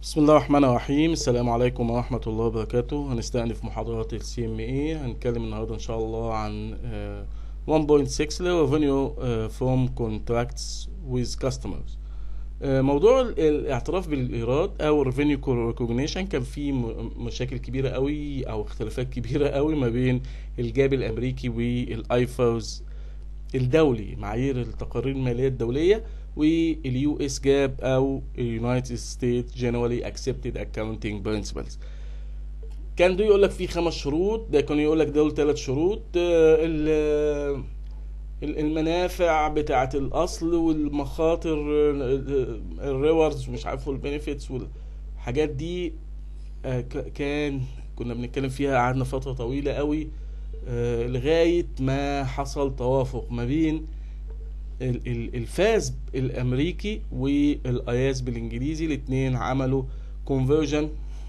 بسم الله الرحمن الرحيم السلام عليكم ورحمة الله وبركاته هنستأنف محاضرات ال CMA هنتكلم النهاردة إن شاء الله عن آه، 1.6 اللي هو revenue آه، from contracts with customers آه، موضوع ال- الاعتراف بالإيراد أو revenue recognition كان فيه م- مشاكل كبيرة قوي أو اختلافات كبيرة قوي ما بين الجاب الأمريكي والآيفاوز الدولي معايير التقارير المالية الدولية واليو اس جاب او United States Generally Accepted Accounting Principles كان ده يقول لك في خمس شروط ده كان يقول لك دول ثلاث شروط آه، ال- ال- المنافع بتاعة الأصل والمخاطر الريوردز مش عارف والبنفيتس والحاجات دي آه، ك- كان كنا بنتكلم فيها قعدنا فترة طويلة قوي آه، لغاية ما حصل توافق ما بين ال- ال- الفاز الامريكي والاياس بالانجليزي الاثنين عملوا كونفرجن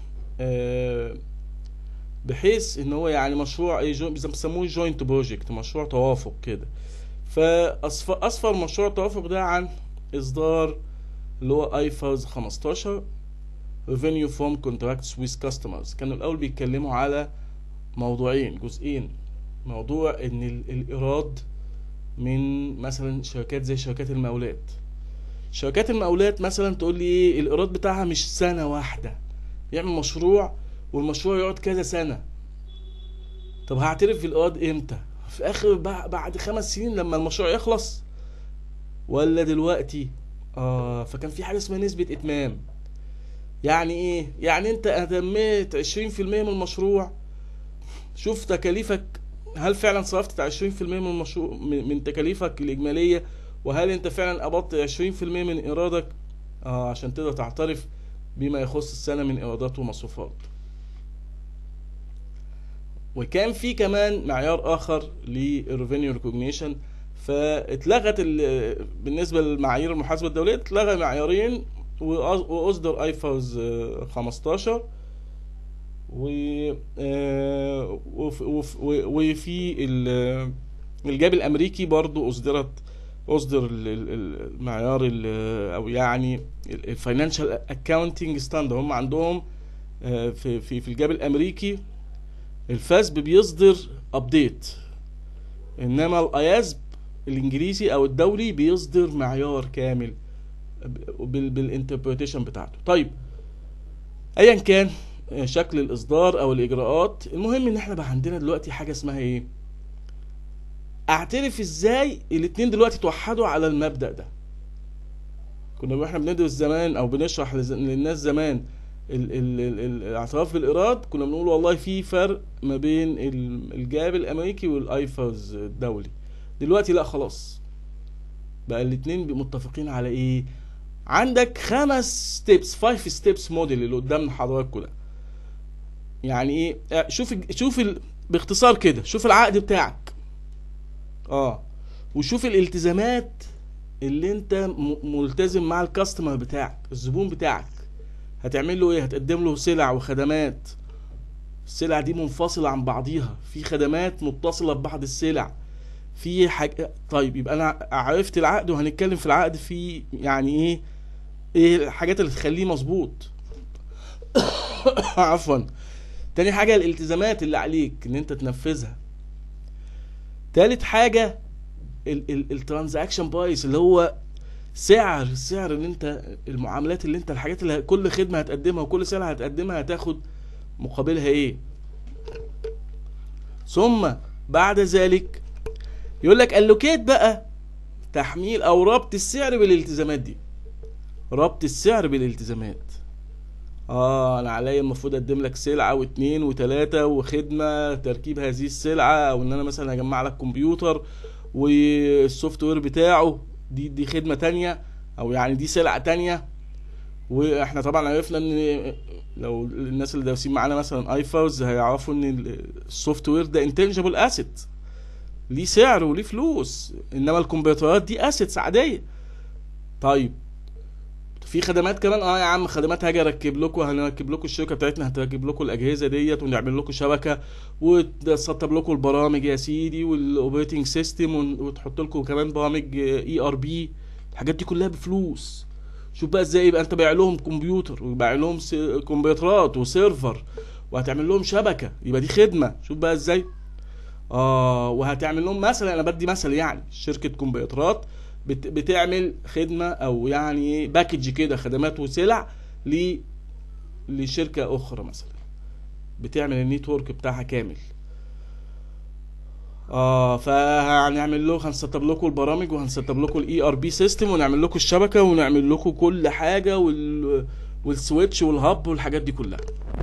بحيث ان هو يعني مشروع ايه جو- بيسموه جوينت بروجكت مشروع توافق كده فاصفر اصفر مشروع التوافق ده عن اصدار اللي هو ايفاز 15 revenue from contracts with customers كانوا الاول بيتكلموا على موضوعين جزئين موضوع ان ال- الايراد من مثلا شركات زي شركات المقاولات شركات المقاولات مثلا تقول لي ايه الايراد بتاعها مش سنه واحده يعمل مشروع والمشروع يقعد كذا سنه طب هعترف بالايراد امتى في اخر بع- بعد خمس سنين لما المشروع يخلص ولا دلوقتي اه فكان في حاجه اسمها نسبه اتمام يعني ايه يعني انت اتميت 20% من المشروع شوف تكاليفك هل فعلا صرفت 20% من المشروع من من تكاليفك الإجمالية وهل أنت فعلا قبضت 20% من إيرادك آه عشان تقدر تعترف بما يخص السنة من إيرادات ومصروفات وكان في كمان معيار آخر للريفينيو ريكوجنيشن فاتلغت ال- بالنسبة لمعايير المحاسبة الدولية اتلغى معيارين وأص- وأصدر ايفاوز 15 و آه، وف- وف- و- وفي ال- الجاب الامريكي برضو اصدرت اصدر ال- ال- المعيار ال- او يعني الفاينانشال اكاونتنج ستاندرد هم عندهم آه، في في في الجاب الامريكي الفاسب بيصدر ابديت انما الاياسب الانجليزي او الدولي بيصدر معيار كامل بالانتربريتيشن بتاعته طيب ايا كان شكل الاصدار او الاجراءات المهم ان احنا بقى عندنا دلوقتي حاجه اسمها ايه اعترف ازاي الاتنين دلوقتي توحدوا على المبدأ ده كنا واحنا بندرس زمان او بنشرح لز- للناس زمان ال ال ال ال الاعتراف بالايراد كنا بنقول والله في فرق ما بين ال- الجاب الامريكي والايفاز الدولي دلوقتي لا خلاص بقى الاتنين متفقين على ايه عندك خمس ستيبس فايف ستيبس موديل اللي قدام حضراتكم ده يعني ايه آه، شوف الج- شوف ال... باختصار كده شوف العقد بتاعك اه وشوف الالتزامات اللي انت م... ملتزم مع الكاستمر بتاعك الزبون بتاعك هتعمل له ايه هتقدم له سلع وخدمات السلع دي منفصلة عن بعضيها في خدمات متصلة ببعض السلع في حاجة طيب يبقى انا عرفت العقد وهنتكلم في العقد في يعني ايه ايه الحاجات اللي تخليه مظبوط عفوا تاني حاجة الالتزامات اللي عليك ان انت تنفذها تالت حاجة الترانزاكشن برايس اللي هو سعر السعر اللي انت المعاملات اللي انت الحاجات اللي كل خدمة هتقدمها وكل سلعة هتقدمها هتاخد مقابلها ايه ثم بعد ذلك يقول لك اللوكيت بقى تحميل او ربط السعر بالالتزامات دي ربط السعر بالالتزامات اه انا عليا المفروض اقدم لك سلعه واتنين وتلاته وخدمه تركيب هذه السلعه او ان انا مثلا اجمع لك كمبيوتر والسوفت وير بتاعه دي دي خدمه تانية او يعني دي سلعه تانية واحنا طبعا عرفنا ان لو الناس اللي دارسين معانا مثلا ايفاوز هيعرفوا ان السوفت وير ده انتنجبل اسيت ليه سعر وليه فلوس انما الكمبيوترات دي اسيتس عاديه طيب في خدمات كمان اه يا عم خدمات هاجي اركب لكم هنركب لكم الشركه بتاعتنا هتركب لكم الاجهزه ديت ونعمل لكم شبكه وتسطب لكم البرامج يا سيدي والاوبريتنج سيستم وتحط لكم كمان برامج اي ار بي الحاجات دي كلها بفلوس شوف بقى ازاي يبقى انت بايع لهم كمبيوتر وبايع لهم س... كمبيوترات وسيرفر وهتعمل لهم شبكه يبقى دي خدمه شوف بقى ازاي اه وهتعمل لهم مثلا انا بدي مثل يعني شركه كمبيوترات بت... بتعمل خدمه او يعني باكج كده خدمات وسلع ل لشركه اخرى مثلا بتعمل النيتورك بتاعها كامل اه فهنعمل له هنسطب لكم البرامج وهنسطب لكم الاي ار بي سيستم ونعمل لكم الشبكه ونعمل لكم كل حاجه وال والسويتش والهب والحاجات دي كلها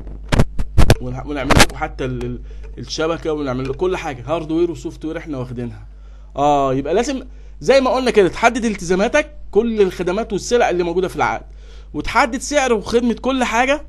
ونع- ونعمل لكم حتى ال- ال- الشبكه ونعمل لكم كل حاجه هاردوير وسوفت وير احنا واخدينها اه يبقى لازم زي ما قلنا كده تحدد التزاماتك كل الخدمات والسلع اللي موجوده في العقد وتحدد سعر وخدمه كل حاجه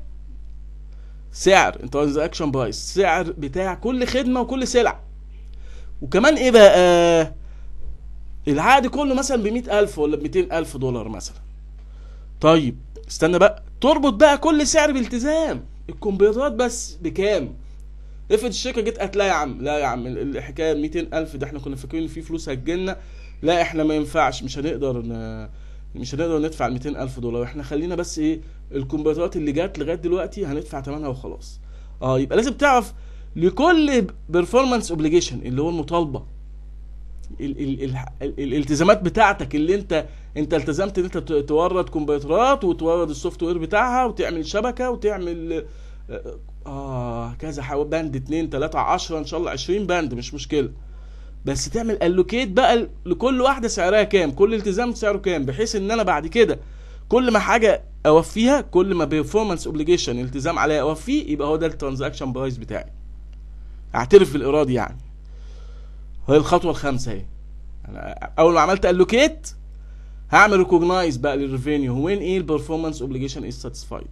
سعر ترانزاكشن برايس سعر بتاع كل خدمه وكل سلعه وكمان ايه بقى آه العقد كله مثلا ب ألف ولا ب ألف دولار مثلا طيب استنى بقى تربط بقى كل سعر بالتزام الكمبيوترات بس بكام افرض الشركه جت قالت لا يا عم لا يا عم ال- الحكايه 200 الف ده احنا كنا فاكرين ان في فلوس هتجيلنا لا احنا ما ينفعش مش هنقدر ن... مش هنقدر ندفع ال 200 الف دولار احنا خلينا بس ايه الكمبيوترات اللي جت لغايه دلوقتي هندفع ثمنها وخلاص اه يبقى لازم تعرف لكل بيرفورمانس اوبليجيشن اللي هو المطالبه ال ال ال ال الالتزامات بتاعتك اللي انت انت التزمت ان انت ت- تورد كمبيوترات وتورد السوفت وير بتاعها وتعمل شبكه وتعمل اه, آه كذا حو- بند اتنين تلاته عشرة ان شاء الله عشرين بند مش مشكله بس تعمل الوكيت بقى ل- لكل واحده سعرها كام كل التزام سعره كام بحيث ان انا بعد كده كل ما حاجه اوفيها كل ما بيرفورمانس اوبليجيشن التزام عليا اوفيه يبقى هو ده الترانزاكشن برايس بتاعي اعترف بالايراد يعني هي الخطوه الخامسه اهي أنا اول ما عملت الوكيت هعمل ريكوجنايز بقى للريفينيو وين ايه البرفورمانس اوبليجيشن از ساتيسفايد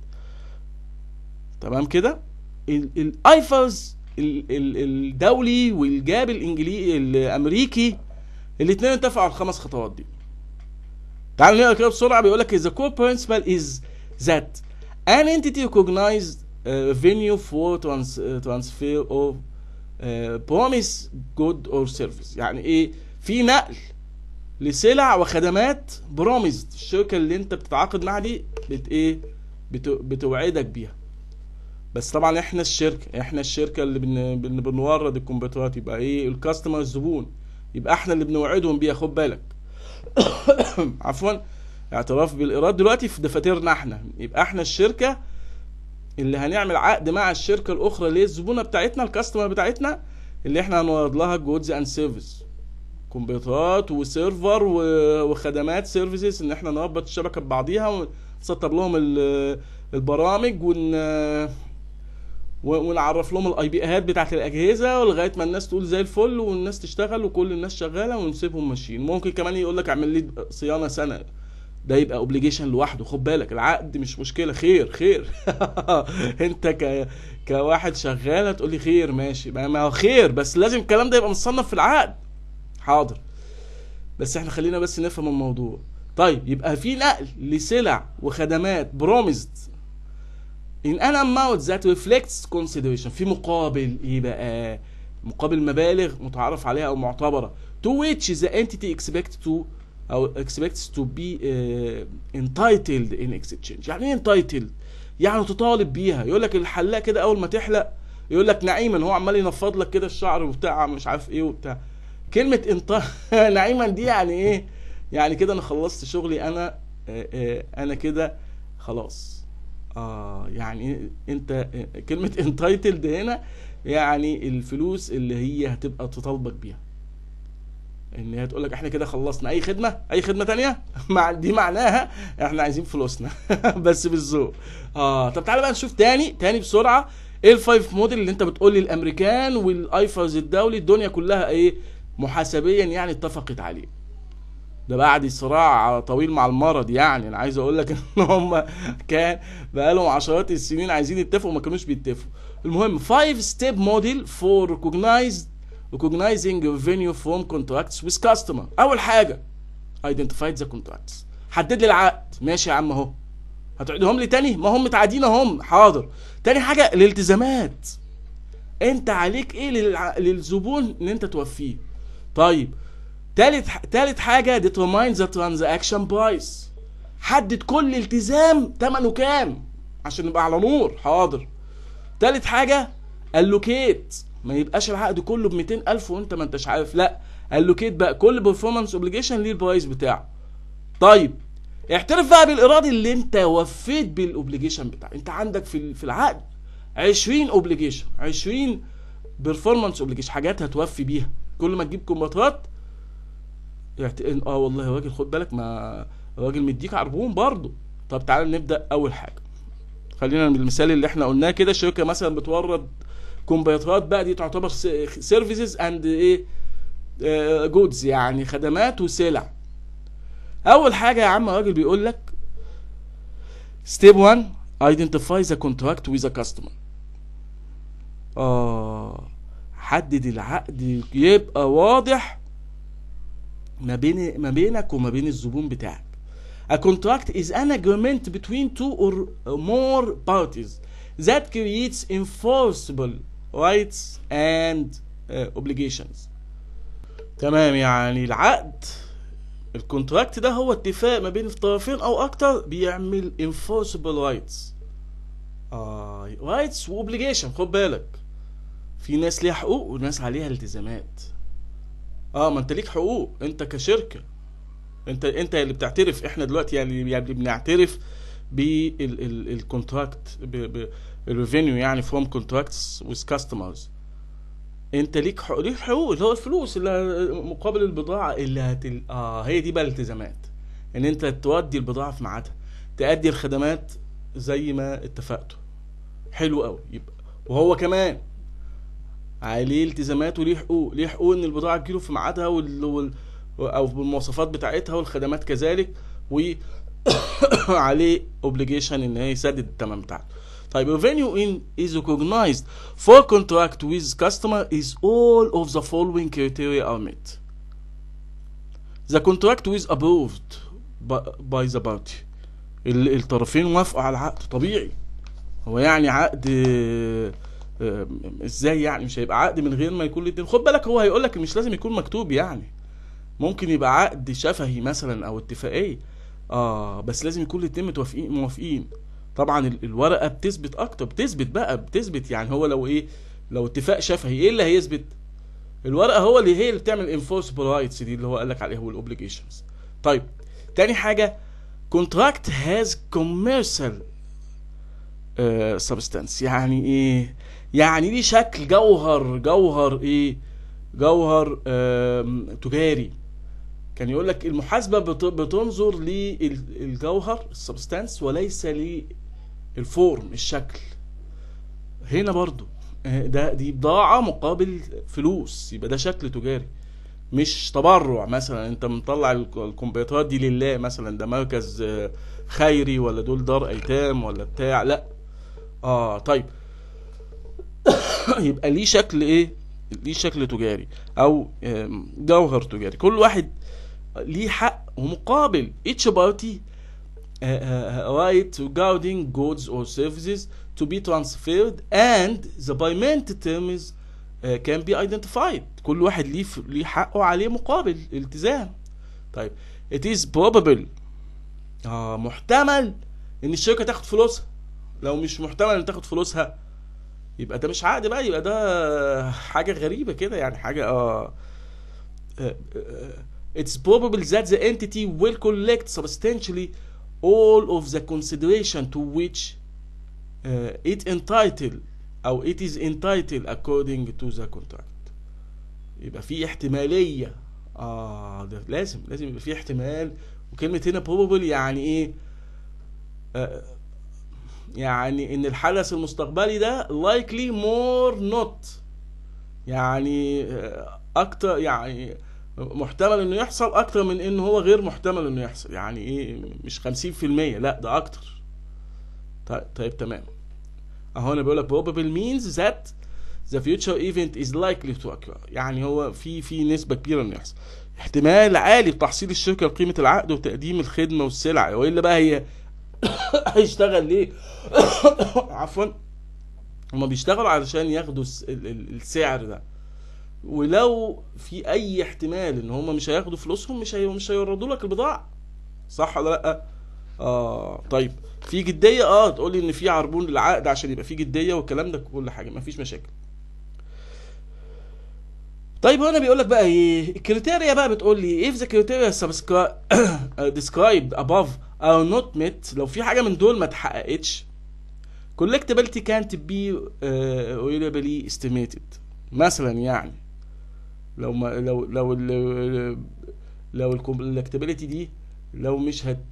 تمام كده الايفرز الدولي والجاب الانجليزي الامريكي الاثنين اتفقوا على الخمس خطوات دي تعالوا نقرا كده بسرعه بيقول لك the core principle is that an entity recognized uh, venue for trans, uh, transfer of uh, promise good or service يعني ايه في نقل لسلع وخدمات بروميزد الشركه اللي انت بتتعاقد معاها دي بت ايه بت بتوعدك بيها بس طبعا احنا الشركه احنا الشركه اللي بن بن بنورد الكمبيوترات يبقى ايه الكاستمر الزبون يبقى احنا اللي بنوعدهم بيها خد بالك عفوا اعتراف بالايراد دلوقتي في دفاترنا احنا يبقى احنا الشركه اللي هنعمل عقد مع الشركه الاخرى اللي هي الزبونه بتاعتنا الكاستمر بتاعتنا اللي احنا هنورد لها جودز اند سيرفيس كمبيوترات وسيرفر و- وخدمات سيرفيسز ان احنا نربط الشبكه ببعضيها ونسطب لهم ال- البرامج ون و- ونعرف لهم الاي بي ايات بتاعت الاجهزه لغايه ما الناس تقول زي الفل والناس تشتغل وكل الناس شغاله ونسيبهم ماشيين ممكن كمان يقول لك اعمل لي صيانه سنه ده يبقى اوبليجيشن لوحده خد بالك العقد مش مشكله خير خير انت ك كواحد شغال هتقول لي خير ماشي ما ما هو خير بس لازم الكلام ده يبقى مصنف في العقد حاضر بس احنا خلينا بس نفهم الموضوع طيب يبقى في نقل لسلع وخدمات بروميزد in an amount that reflects consideration في مقابل ايه بقى مقابل مبالغ متعارف عليها او معتبره to which the entity expects to او expects to be uh, entitled in exchange يعني ايه entitled يعني تطالب بيها يقول لك الحلاق كده اول ما تحلق يقول لك نعيما هو عمال ينفض لك كده الشعر وبتاع مش عارف ايه وبتاع كلمه انت نعيما دي يعني ايه يعني كده انا خلصت شغلي انا آه، آه، انا كده خلاص اه يعني انت كلمة انتايتلد هنا يعني الفلوس اللي هي هتبقى تطالبك بيها ان هي تقول لك احنا كده خلصنا اي خدمة اي خدمة تانية مع دي معناها احنا عايزين فلوسنا بس بالذوق اه طب تعالى بقى نشوف تاني تاني بسرعة ايه الفايف موديل اللي انت بتقول لي الامريكان والايفرز الدولي الدنيا كلها ايه محاسبيا يعني اتفقت عليه ده بعد صراع طويل مع المرض يعني انا عايز اقول لك ان هم كان بقالهم عشرات السنين عايزين يتفقوا ما كانوش بيتفقوا المهم 5 ستيب موديل فور recognized recognizing revenue from contracts with customer اول حاجه identify the contracts حدد لي العقد ماشي يا عم اهو هتعيدهم لي تاني ما هم متعادين اهم حاضر تاني حاجه الالتزامات انت عليك ايه للع... للزبون ان انت توفيه طيب تالت تالت حاجه determine the transaction price حدد كل التزام ثمنه كام عشان نبقى على نور حاضر تالت حاجه اللوكيت ما يبقاش العقد كله ب 200000 وانت ما انتش عارف لا اللوكيت بقى كل برفورمانس اوبليجيشن ليه البرايس بتاعه طيب اعترف بقى بالايراد اللي انت وفيت بالاوبليجيشن بتاعك انت عندك في في العقد 20 اوبليجيشن 20 بيرفورمانس اوبليجيشن حاجات هتوفي بيها كل ما تجيب كومباترات يعت... اه والله يا راجل خد بالك ما الراجل مديك عربون برضه طب تعالى نبدا اول حاجه خلينا من المثال اللي احنا قلناه كده شركه مثلا بتورد كمبيوترات بقى دي تعتبر سيرفيسز اند ايه جودز يعني خدمات وسلع اول حاجه يا عم الراجل بيقول لك ستيب 1 identify the contract with a customer اه حدد العقد يبقى واضح ما بين ما بينك وما بين الزبون بتاعك A contract is an agreement between two or more parties that creates enforceable rights and uh, obligations. تمام يعني العقد الكونتراكت ده هو اتفاق ما بين الطرفين او اكتر بيعمل enforceable rights. آه rights واوبليجيشن خد بالك. في ناس ليها حقوق وناس عليها التزامات. اه ما انت ليك حقوق انت كشركه انت انت اللي بتعترف احنا دلوقتي يعني يعني بنعترف بالكونتراكت بالريفينيو يعني فروم كونتراكتس وذ كاستمرز انت ليك حقوق ليك حقوق اللي هو الفلوس اللي مقابل البضاعه اللي هتل... اه هي دي بقى الالتزامات ان انت تودي البضاعه في ميعادها تأدي الخدمات زي ما اتفقتوا حلو قوي يبقى وهو كمان عليه التزامات وليه حقوق ليه حقوق ان البضاعه تجيله في ميعادها وال... وال... او بالمواصفات بتاعتها والخدمات كذلك وعليه اوبليجيشن ان هي يسدد الثمن بتاعته طيب revenue in is recognized for contract with customer is all of the following criteria are met the contract is approved by the party الطرفين وافقوا على العقد طبيعي هو يعني عقد ازاي يعني مش هيبقى عقد من غير ما يكون الاتنين خد بالك هو هيقول لك مش لازم يكون مكتوب يعني ممكن يبقى عقد شفهي مثلا او اتفاقيه اه بس لازم يكون الاتنين متوافقين موافقين طبعا الورقه بتثبت اكتر بتثبت بقى بتثبت يعني هو لو ايه لو اتفاق شفهي ايه اللي هيثبت الورقه هو اللي هي اللي بتعمل انفورسبل رايتس دي اللي هو قال لك عليها هو الاوبليجيشنز طيب تاني حاجه contract has commercial uh, substance يعني ايه يعني ليه شكل جوهر جوهر ايه جوهر تجاري كان يقول لك المحاسبه بتنظر للجوهر السبستانس وليس للفورم الشكل هنا برضو ده دي بضاعه مقابل فلوس يبقى ده شكل تجاري مش تبرع مثلا انت مطلع الكمبيوترات دي لله مثلا ده مركز خيري ولا دول دار ايتام ولا بتاع لا اه طيب يبقى ليه شكل ايه ليه شكل تجاري او جوهر تجاري كل واحد ليه حق ومقابل each party uh, uh, right regarding goods or services to be transferred and the payment terms uh, can be identified كل واحد ليه ليه حقه عليه مقابل التزام طيب it is probable آه محتمل ان الشركه تاخد فلوسها لو مش محتمل ان تاخد فلوسها يبقى ده مش عقد بقى يبقى ده حاجه غريبه كده يعني حاجه اه it's probable that the entity will collect substantially all of the consideration to which uh, it entitled او it is entitled according to the contract يبقى في احتماليه اه ده لازم لازم يبقى في احتمال وكلمه هنا probable يعني ايه آه يعني ان الحدث المستقبلي ده likely more not يعني اكتر يعني محتمل انه يحصل اكتر من ان هو غير محتمل انه يحصل يعني ايه مش خمسين في المية لا ده اكتر طيب, طيب تمام اهو انا بقول لك probable means that the future event is likely to occur يعني هو في في نسبة كبيرة انه يحصل احتمال عالي بتحصيل الشركة لقيمة العقد وتقديم الخدمة والسلع والا بقى هي هيشتغل ليه عفوا هما بيشتغلوا علشان ياخدوا السعر ده ولو في اي احتمال ان هما مش هياخدوا فلوسهم مش هي... مش هيوردوا لك البضاعه صح ولا لا اه طيب في جديه اه تقول لي ان في عربون للعقد عشان يبقى في جديه والكلام ده كل حاجه مفيش مشاكل طيب هنا بيقول لك بقى ايه الكريتيريا بقى بتقول لي if the criteria subscri- described above are not met لو في حاجه من دول ما اتحققتش collectability can't be uh, reliably estimated مثلا يعني لو ما لو لو ال لو الكولكتابيلتي دي لو مش هت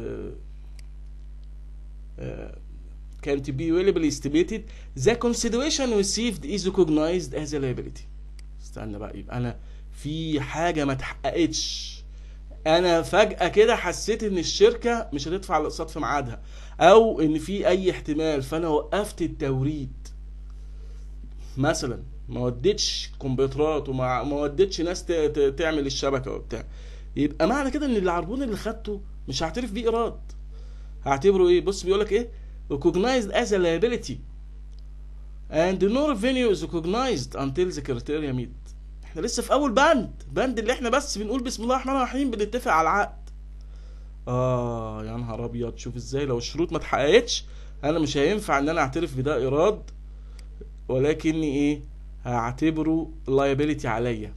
can't be reliably estimated the consideration received is recognized as a liability استنى بقى يبقى انا في حاجه ما اتحققتش انا فجاه كده حسيت ان الشركه مش هتدفع الاقساط في ميعادها او ان في اي احتمال فانا وقفت التوريد مثلا ما وديتش كمبيوترات وما ما وديتش ناس ت- ت- تعمل الشبكه وبتاع يبقى معنى كده ان العربون اللي خدته مش هعترف بيه ايراد هعتبره ايه بص بيقول لك ايه recognized as a liability and no revenue is recognized until the criteria meet احنا لسه في اول بند بند اللي احنا بس بنقول بسم الله الرحمن الرحيم بنتفق على العقد اه يا نهار ابيض شوف ازاي لو الشروط ما اتحققتش انا مش هينفع ان انا اعترف بده ايراد ولكني ايه هعتبره liability عليا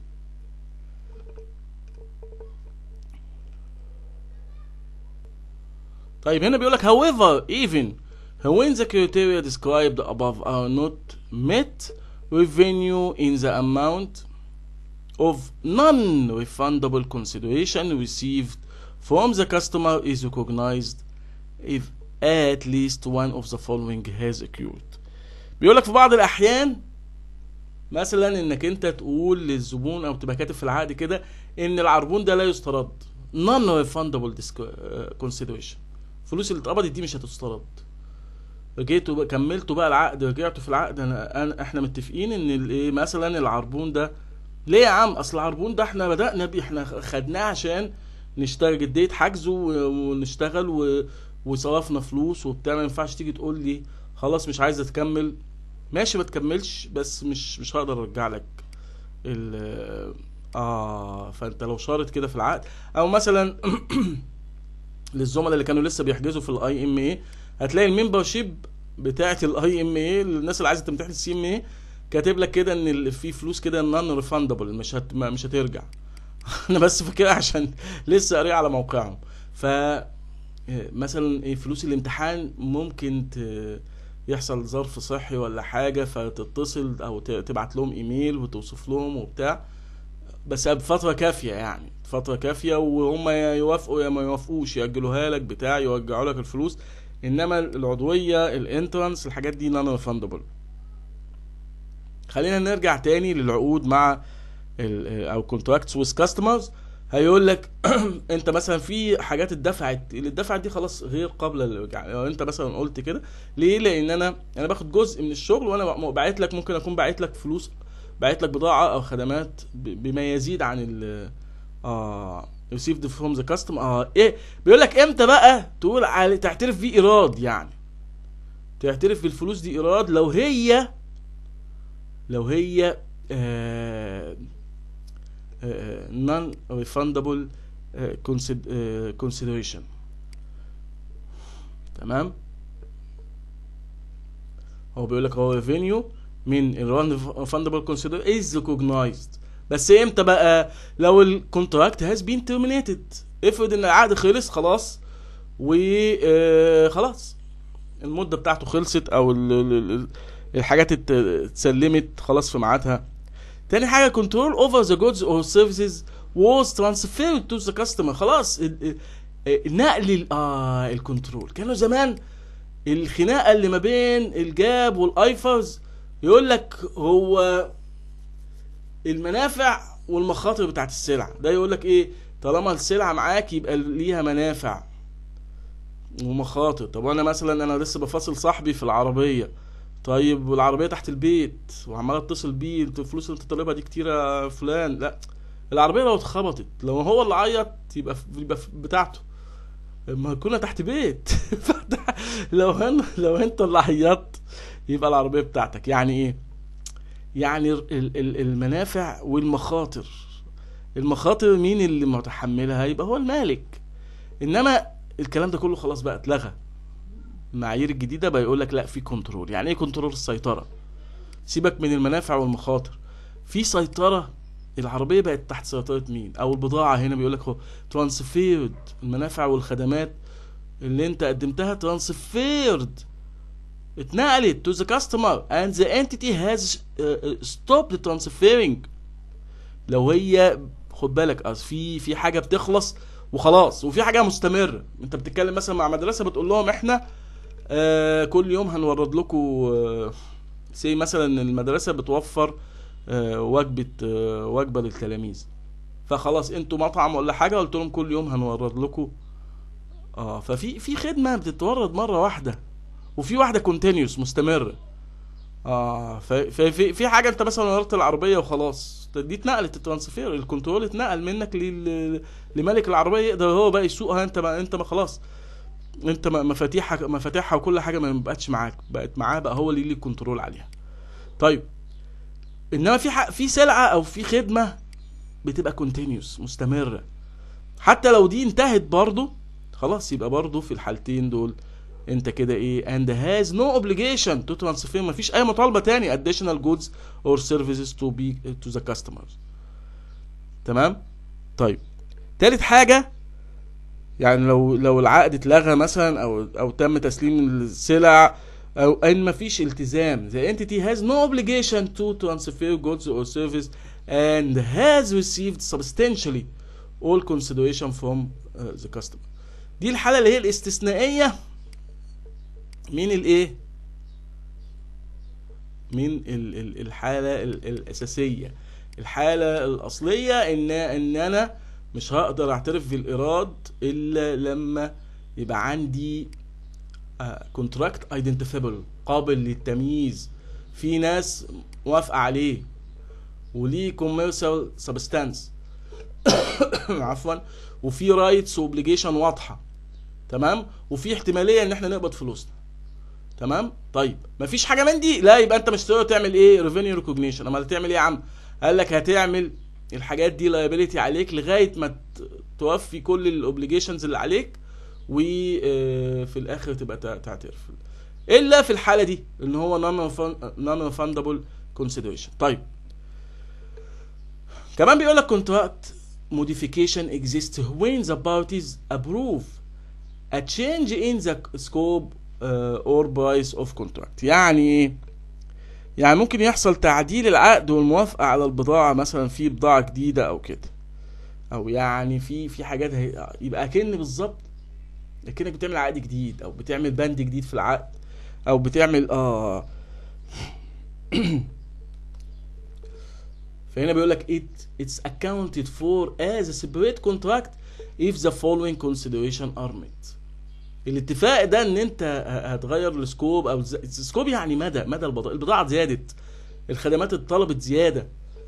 طيب هنا بيقول لك however even when the criteria described above are not met revenue in the amount of non-refundable consideration received from the customer is recognized if at least one of the following has occurred بيقول لك في بعض الاحيان مثلا انك انت تقول للزبون او تبقى كاتب في العقد كده ان العربون ده لا يسترد non refundable consideration الفلوس اللي اتقبضت دي مش هتسترد جيتوا بقى كملتوا بقى العقد رجعتوا في العقد انا, أنا احنا متفقين ان الايه مثلا العربون ده ليه يا عم اصل العربون ده احنا بدأنا بيه احنا خدناه عشان نشتغل جدية حجزه و- ونشتغل و... وصرفنا فلوس وبتاع ما ينفعش تيجي تقول لي خلاص مش عايزه تكمل ماشي ما تكملش بس مش مش هقدر ارجع لك ال اه فانت لو شارط كده في العقد او مثلا للزملاء اللي كانوا لسه بيحجزوا في الاي ام اي هتلاقي الممبر شيب بتاعه الاي ام اي الناس اللي عايزه تمتحن السي ام اي كاتب لك كده ان ال- في فلوس كده نون ريفاندبل مش هت... ما- مش هترجع انا بس فاكرها عشان لسه قاريها على موقعهم ف مثلا إيه فلوس الامتحان ممكن ت... يحصل ظرف صحي ولا حاجه فتتصل او ت- تبعت لهم ايميل وتوصف لهم وبتاع بس بفتره كافيه يعني فتره كافيه وهم يا يوافقوا يا ما يوافقوش ياجلوها لك بتاع يرجعوا لك الفلوس انما العضويه الانترانس الحاجات دي نون ريفاندبل خلينا نرجع تاني للعقود مع ال- او كونتراكتس ويز كاستمرز هيقول لك انت مثلا في حاجات اتدفعت اللي اتدفعت دي خلاص غير قابله للرجعه لو انت مثلا قلت كده ليه لان انا انا باخد جزء من الشغل وانا باعت لك ممكن اكون باعت لك فلوس باعت لك بضاعه او خدمات ب- بما يزيد عن ال اه received from the customer اه ايه بيقول لك امتى بقى تقول على تعترف بيه ايراد يعني تعترف بالفلوس دي ايراد لو هي لو هي آه non refundable آه، consid- آه، consideration تمام هو بيقول لك هو revenue من ال non-refundable consideration is recognized بس امتى بقى لو الكونتراكت has been terminated افرض ان العقد خلص خلاص وخلاص المده بتاعته خلصت او ال- ال- ال- الحاجات ات- اتسلمت خلاص في ميعادها تاني حاجه control over the goods or services was transferred to the customer خلاص ال- ال- نقل ال- اه الكنترول كانوا زمان الخناقه اللي ما بين الجاب والايفرز يقول لك هو المنافع والمخاطر بتاعت السلع ده يقول لك ايه طالما السلعه معاك يبقى ليها منافع ومخاطر طب انا مثلا انا لسه بفاصل صاحبي في العربيه طيب والعربيه تحت البيت وعمال اتصل بيه انت الفلوس اللي انت طالبها دي كتير يا فلان لا العربيه لو اتخبطت لو هو اللي عيط يبقى يبقى بتاعته ما كنا تحت بيت فده- لو هن لو انت اللي عيطت يبقى العربيه بتاعتك يعني ايه يعني ال- ال- المنافع والمخاطر المخاطر مين اللي متحملها يبقى هو المالك انما الكلام ده كله خلاص بقى اتلغى المعايير الجديده بقى يقول لك لا في كنترول يعني ايه كنترول السيطره سيبك من المنافع والمخاطر في سيطره العربيه بقت تحت سيطره مين او البضاعه هنا بيقول لك هو ترانسفيرد المنافع والخدمات اللي انت قدمتها ترانسفيرد اتنقلت to the customer and the entity has uh, uh, stopped transferring لو هي خد بالك اصل في في حاجه بتخلص وخلاص وفي حاجه مستمره انت بتتكلم مثلا مع مدرسه بتقول لهم احنا آه كل يوم هنورد لكم آه سي مثلا المدرسه بتوفر آه وجبه آه وجبه للتلاميذ فخلاص انتوا مطعم ولا حاجه قلت لهم كل يوم هنورد لكم اه ففي في خدمه بتتورد مره واحده وفي واحده كونتينيوس مستمره اه ف- ففي في حاجه انت مثلا غيرت العربيه وخلاص دي اتنقلت الترانسفير الكنترول اتنقل منك لل- لمالك العربيه يقدر هو بقى يسوقها انت ما انت ما خلاص انت ما- مفاتيحك مفاتيحها وكل حاجه ما بقتش معاك بقت معاه بقى هو اللي ليه الكنترول عليها طيب انما في ح- في سلعه او في خدمه بتبقى كونتينيوس مستمره حتى لو دي انتهت برضو خلاص يبقى برضو في الحالتين دول انت كده ايه and has no obligation to transfer مفيش اي مطالبه تاني additional goods or services to be to the customers تمام طيب تالت حاجه يعني لو لو العقد اتلغى مثلا او او تم تسليم السلع او ان مفيش التزام the entity has no obligation to transfer goods or service and has received substantially all consideration from uh, the customer دي الحاله اللي هي الاستثنائيه من الايه من ال- ال- الحاله ال- الاساسيه الحاله الاصليه ان ان انا مش هقدر اعترف بالايراد الا لما يبقى عندي كونتراكت ايدنتيفيبل قابل للتمييز في ناس موافقه عليه وليه كوميرشال سبستانس عفوا وفي رايتس واوبليجيشن واضحه تمام وفي احتماليه ان احنا نقبض فلوسنا تمام طيب مفيش حاجه من دي لا يبقى انت مش تقدر تعمل ايه ريفينيو ريكوجنيشن امال هتعمل ايه يا عم قال لك هتعمل الحاجات دي لايبيليتي عليك لغايه ما ت- توفي كل الاوبليجيشنز اللي عليك وفي الاخر تبقى تع- تعترف الا في الحاله دي ان هو نون ريفاندبل كونسيدريشن طيب كمان بيقول لك كونتراكت modification exists when the parties approve a change in the scope uh, or price of contract يعني ايه يعني ممكن يحصل تعديل العقد والموافقة على البضاعة مثلا في بضاعة جديدة او كده او يعني في في حاجات هي يبقى كأن بالظبط كأنك بتعمل عقد جديد او بتعمل بند جديد في العقد او بتعمل اه فهنا بيقول لك it it's accounted for as a separate contract if the following consideration are met الاتفاق ده ان انت ه- هتغير السكوب او الز- السكوب يعني مدى مدى البضاعه البضاعه زادت الخدمات اتطلبت زياده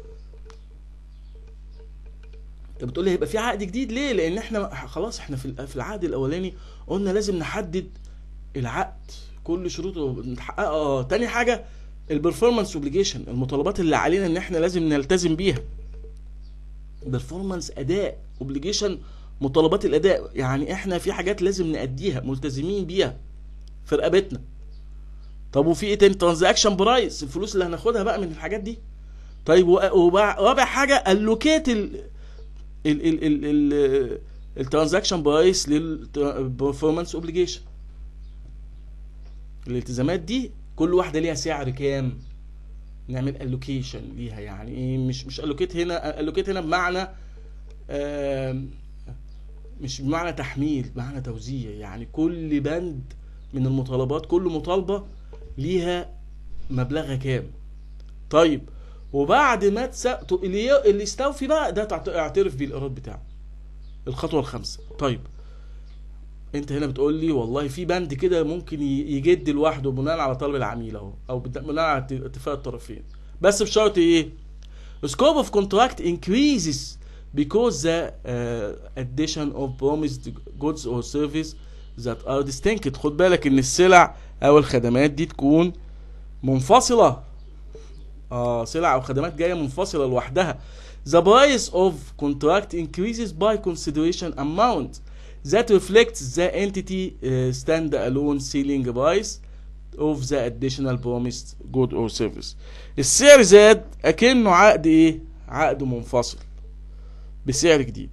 انت بتقول لي هيبقى في عقد جديد ليه لان احنا خلاص احنا في ال- في العقد الاولاني قلنا لازم نحدد العقد كل شروطه نحققها اه تاني حاجه البرفورمانس اوبليجيشن المطالبات اللي علينا ان احنا لازم نلتزم بيها برفورمانس اداء اوبليجيشن مطالبات الاداء يعني احنا في حاجات لازم نأديها ملتزمين بيها في رقبتنا طب وفي ايه تاني ترانزاكشن برايس الفلوس اللي هناخدها بقى من الحاجات دي طيب و- وبع- رابع حاجه اللوكيت ال ال ال ال ال الترانزاكشن برايس للبرفورمانس اوبليجيشن الالتزامات دي كل واحده ليها سعر كام نعمل الوكيشن ليها يعني ايه مش مش الوكيت هنا الوكيت هنا بمعنى آم، مش بمعنى تحميل بمعنى توزيع يعني كل بند من المطالبات كل مطالبه ليها مبلغها كام طيب وبعد ما تس... اللي اللي يستوفي بقى ده تعت- اعترف بالايراد بتاعه الخطوه الخامسه طيب انت هنا بتقول لي والله في بند كده ممكن ي- يجد لوحده بناء على طلب العميل اهو او بت- بناء على ات- اتفاق الطرفين بس بشرط ايه scope of contract increases because the uh, addition of promised goods or service that are distinct خد بالك ان السلع او الخدمات دي تكون منفصلة اه سلع او خدمات جاية منفصلة لوحدها the price of contract increases by consideration amount that reflects the entity uh, stand alone selling price of the additional promised good or service السعر زاد اكنه عقد ايه عقد منفصل بسعر جديد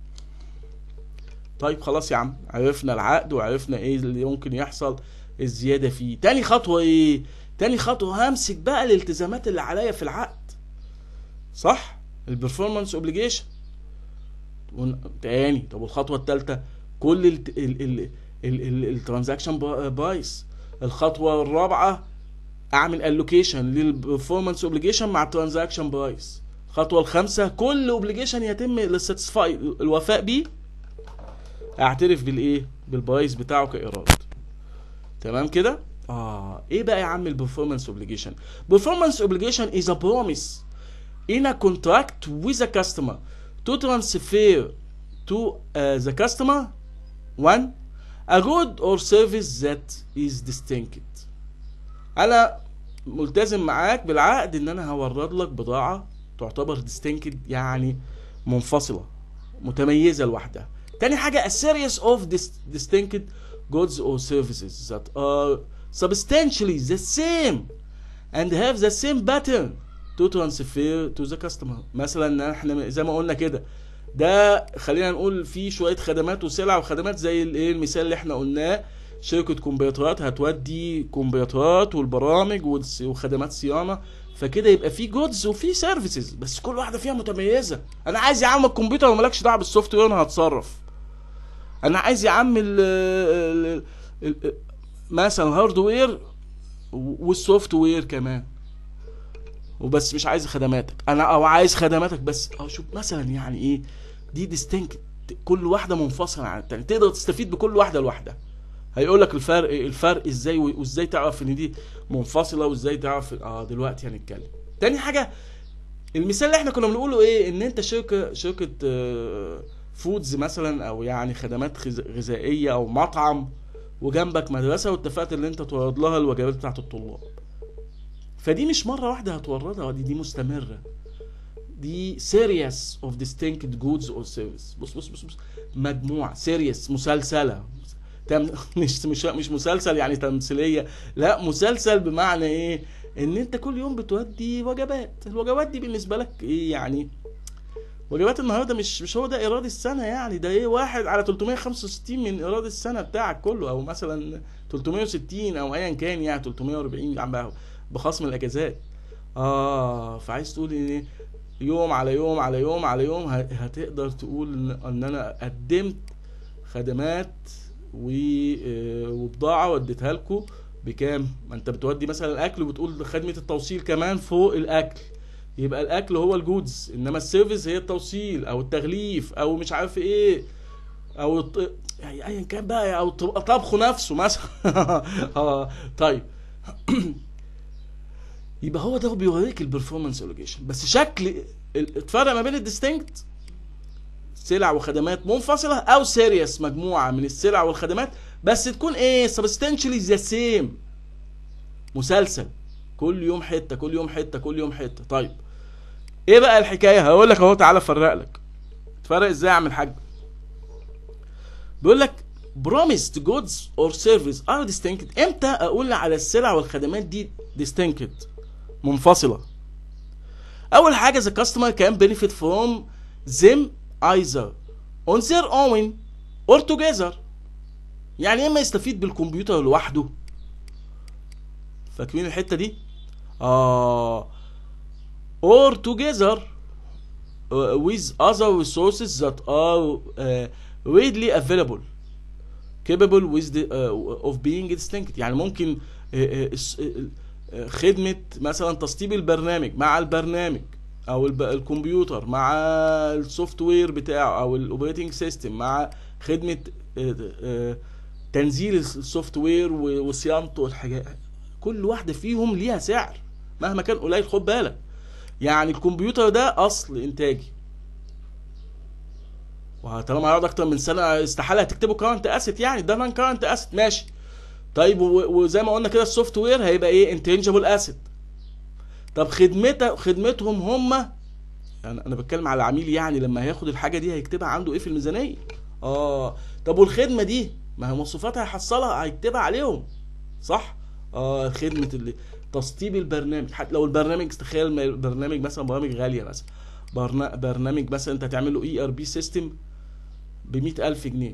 طيب خلاص يا عم عرفنا العقد وعرفنا ايه اللي ممكن يحصل الزيادة فيه تاني خطوة ايه تاني خطوة همسك بقى الالتزامات اللي عليا في العقد صح البرفورمانس اوبليجيشن تاني طب والخطوة التالتة كل الترانزاكشن بايس الخطوة الرابعة اعمل الوكيشن للبرفورمانس اوبليجيشن مع الترانزاكشن برايس الخطوة الخامسة كل اوبليجيشن يتم للساتسفاي الوفاء بيه اعترف بالايه بالبرايس بتاعه كايراد تمام كده اه ايه بقى يا عم البرفورمانس اوبليجيشن performance obligation is a promise in a contract with a customer to transfer to uh, the customer one a good or service that is distinct انا ملتزم معاك بالعقد ان انا هورد لك بضاعه تعتبر distinct يعني منفصله متميزه لوحدها تاني حاجه a series of dis- distinct goods or services that are substantially the same and have the same pattern to transfer to the customer مثلا احنا زي ما قلنا كده ده خلينا نقول في شويه خدمات وسلع وخدمات زي الايه المثال اللي احنا قلناه شركه كمبيوترات هتودي كمبيوترات والبرامج والس- وخدمات صيانه فكده يبقى في جودز وفي سيرفيسز بس كل واحده فيها متميزه انا عايز يا عم الكمبيوتر ومالكش دعوه بالسوفت وير انا هتصرف انا عايز يا عم ال ال- ال- مثلا هاردوير والسوفت وير كمان وبس مش عايز خدماتك انا او عايز خدماتك بس او شوف مثلا يعني ايه دي ديستنكت كل واحده منفصله عن التانية تقدر تستفيد بكل واحده لوحدها هيقول لك الفرق الفرق ازاي و- وازاي تعرف ان دي منفصله وازاي تعرف اه دلوقتي هنتكلم تاني حاجه المثال اللي احنا كنا بنقوله ايه ان انت شركه شركه آه، فودز مثلا او يعني خدمات غذ- غذائيه او مطعم وجنبك مدرسه واتفقت ان انت تورد لها الوجبات بتاعت الطلاب فدي مش مره واحده هتوردها دي دي مستمره دي سيريس اوف distinct جودز اور سيرفيس بص بص بص بص مجموعه سيريس مسلسله تم مش مش مش مسلسل يعني تمثيليه لا مسلسل بمعنى ايه ان انت كل يوم بتودي وجبات الوجبات دي بالنسبه لك ايه يعني وجبات النهارده مش مش هو ده ايراد السنه يعني ده ايه واحد على 365 من ايراد السنه بتاعك كله او مثلا 360 او ايا كان يعني 340 عم بخصم الاجازات اه فعايز تقول ان إيه؟ يوم على يوم على يوم على يوم ه- هتقدر تقول ان إن انا قدمت خدمات و- آه، وبضاعه وديتها لكم بكام؟ ما انت بتودي مثلا الاكل وبتقول خدمه التوصيل كمان فوق الاكل يبقى الاكل هو الجودز انما السيرفيس هي التوصيل او التغليف او مش عارف ايه او الط... يعني ايا كان بقى او ط- طبخه نفسه مثلا اه طيب يبقى هو ده بيوريك البرفورمانس اولوجيشن بس شكل ال- الفرق ما بين الديستنكت سلع وخدمات منفصله او سيريس مجموعه من السلع والخدمات بس تكون ايه سبستانشالي ذا سيم مسلسل كل يوم حته كل يوم حته كل يوم حته طيب ايه بقى الحكايه هقول لك اهو تعالى افرق لك تفرق ازاي يا عم الحاج بيقول لك promised goods or service are distinct امتى اقول على السلع والخدمات دي distinct منفصله اول حاجه the customer can benefit from them either on their own or together يعني اما يستفيد بالكمبيوتر لوحده فاكرين الحته دي اه or together uh, with other resources that are uh, readily available capable with the, uh, of being distinct يعني ممكن uh, uh, s- uh, uh, خدمة مثلا تسطيب البرنامج مع البرنامج او الب- الكمبيوتر مع السوفت وير بتاعه او الاوبريتنج سيستم مع خدمة uh, uh, تنزيل السوفت وير و- وصيانته والحاجات كل واحدة فيهم ليها سعر مهما كان قليل خد بالك يعني الكمبيوتر ده اصل انتاجي وطالما هيقعد اكتر من سنه استحاله هتكتبه كارنت اسيت يعني ده نون كارنت اسيت ماشي طيب و- وزي ما قلنا كده السوفت وير هيبقى ايه انتنجبل اسيت طب خدمته خدمتهم هم يعني انا بتكلم على العميل يعني لما هياخد الحاجه دي هيكتبها عنده ايه في الميزانيه اه طب والخدمه دي ما هي مواصفات هيحصلها هيكتبها عليهم صح اه خدمه اللي تسطيب البرنامج حتى لو البرنامج تخيل ما البرنامج مثلا برامج غاليه مثلا برنا- برنامج مثلا انت تعمل له اي ار بي سيستم ب ألف جنيه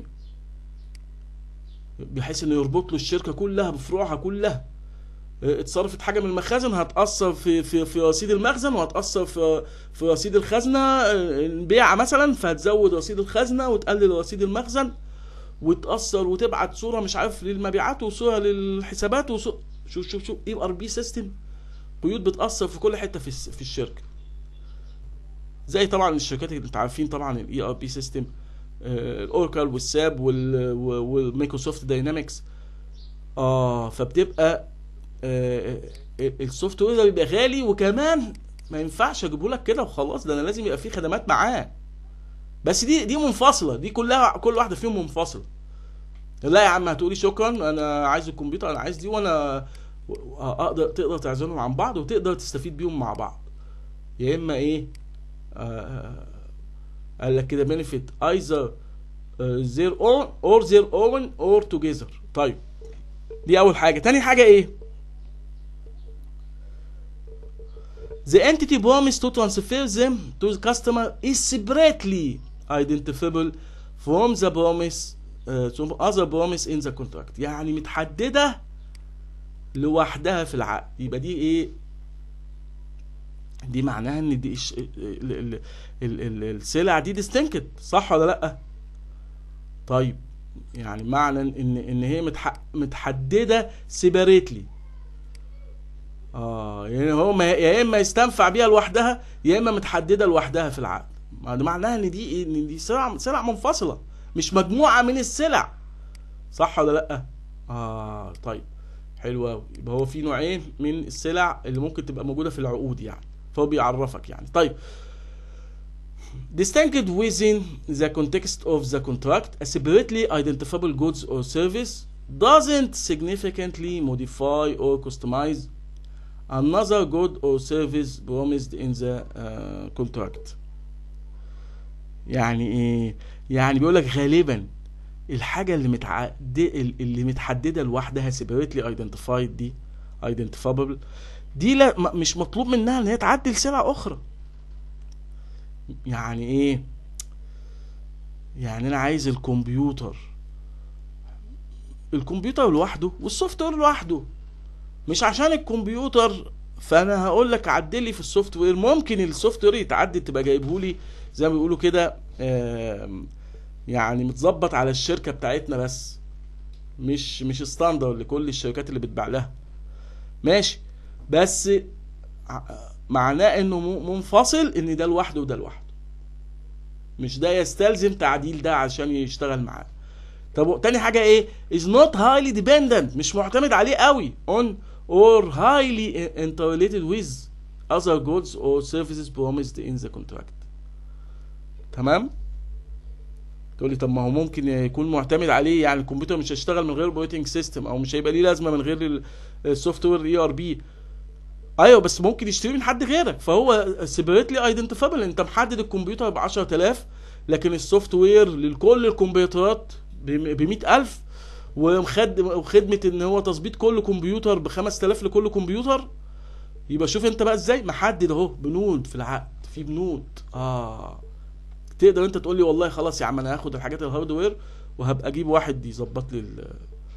بحيث انه يربط له الشركه كلها بفروعها كلها اه، اتصرفت حاجه من المخازن هتاثر في في في رصيد المخزن وهتاثر في في رصيد الخزنه اه، البيعه مثلا فهتزود رصيد الخزنه وتقلل رصيد المخزن وتاثر وتبعت صوره مش عارف للمبيعات وصوره للحسابات وصوره شوف شوف شوف اي ار بي سيستم قيود بتاثر في كل حته في الس- في الشركه زي طبعا الشركات اللي انتوا عارفين طبعا الاي ار بي سيستم الاوراكل والساب وال- و- والمايكروسوفت داينامكس اه فبتبقى آه، آه، السوفت وير ده بيبقى غالي وكمان ما ينفعش اجيبه لك كده وخلاص ده انا لازم يبقى فيه خدمات معاه بس دي دي منفصله دي كلها كل واحده فيهم منفصله لا يا عم هتقولي شكرا انا عايز الكمبيوتر انا عايز دي وانا اقدر تقدر تعزلهم عن بعض وتقدر تستفيد بيهم مع بعض يا اما ايه آه قال لك كده benefit either uh, their own or their own or together طيب دي اول حاجه تاني حاجه ايه The entity promised to transfer them to the customer is separately identifiable from the promise uh, from other promise in the contract يعني متحددة لوحدها في العقد يبقى دي ايه دي معناها ان دي إش... ال... ال... ال... ال... السلع دي ديستنكت صح ولا لا طيب يعني معنى ان ان هي متح... متحدده سيباريتلي اه يعني هو ما يا اما يستنفع بيها لوحدها يا اما متحدده لوحدها في العقد ما ده معناها ان دي ان دي سلع سلع منفصله مش مجموعه من السلع صح ولا لا اه طيب حلو قوي يبقى هو في نوعين من السلع اللي ممكن تبقى موجوده في العقود يعني فهو بيعرفك يعني طيب distinct within the context of the contract a separately identifiable goods or service doesn't significantly modify or customize another good or service promised in the uh, contract يعني ايه يعني بيقول لك غالبا الحاجه اللي متعدده اللي متحدده لوحدها separately identified دي identifiable دي لا م- مش مطلوب منها ان هي تعدل سلع اخرى يعني ايه يعني انا عايز الكمبيوتر الكمبيوتر لوحده والسوفت وير لوحده مش عشان الكمبيوتر فانا هقول لك عدل لي في السوفت وير ممكن السوفت وير يتعدل تبقى جايبه لي زي ما بيقولوا كده آم، يعني متظبط على الشركه بتاعتنا بس مش مش ستاندر لكل الشركات اللي بتباع لها ماشي بس ع- معناه انه م- منفصل ان ده لوحده وده لوحده مش ده يستلزم تعديل ده عشان يشتغل معاه طب تاني حاجه ايه is not highly dependent مش معتمد عليه قوي on or highly interrelated with other goods or services promised in the contract تمام تقول لي طب ما هو ممكن يكون معتمد عليه يعني الكمبيوتر مش هيشتغل من غير اوبريتنج سيستم او مش هيبقى ليه لازمه من غير السوفت وير اي ار بي ايوه بس ممكن يشتري من حد غيرك فهو سيبريتلي ايدنتيفابل انت محدد الكمبيوتر ب 10000 لكن السوفت وير لكل الكمبيوترات ب 100000 ومخد وخدمه ان هو تظبيط كل كمبيوتر ب 5000 لكل كمبيوتر يبقى شوف انت بقى ازاي محدد اهو بنود في العقد في بنود اه تقدر انت تقول لي والله خلاص يا عم انا هاخد الحاجات الهاردوير وهبقى اجيب واحد يظبط لي ال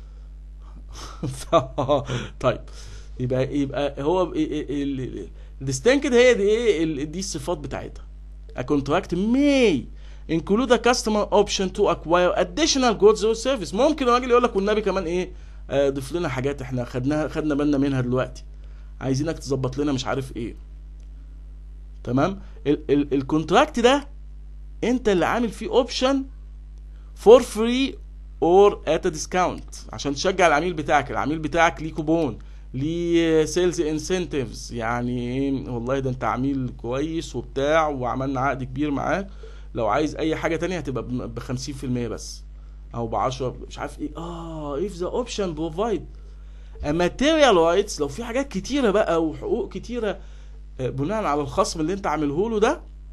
طيب يبقى يبقى هو الديستنكد هي دي ايه ال- دي الصفات بتاعتها A contract may include a customer option to acquire additional goods or service ممكن الراجل يقول لك والنبي كمان ايه آه، ضيف لنا حاجات احنا خدناها خدنا بالنا منها دلوقتي عايزينك تظبط لنا مش عارف ايه تمام ال- ال- الكونتراكت ده انت اللي عامل فيه اوبشن فور فري اور ات ديسكاونت عشان تشجع العميل بتاعك العميل بتاعك ليه كوبون ليه سيلز انسنتيفز يعني ايه والله ده انت عميل كويس وبتاع وعملنا عقد كبير معاك لو عايز اي حاجه تانية هتبقى ب 50% بس او ب 10 مش عارف ايه اه if the option provide a material rights لو في حاجات كتيره بقى وحقوق كتيره آه، بناء على الخصم اللي انت عامله له ده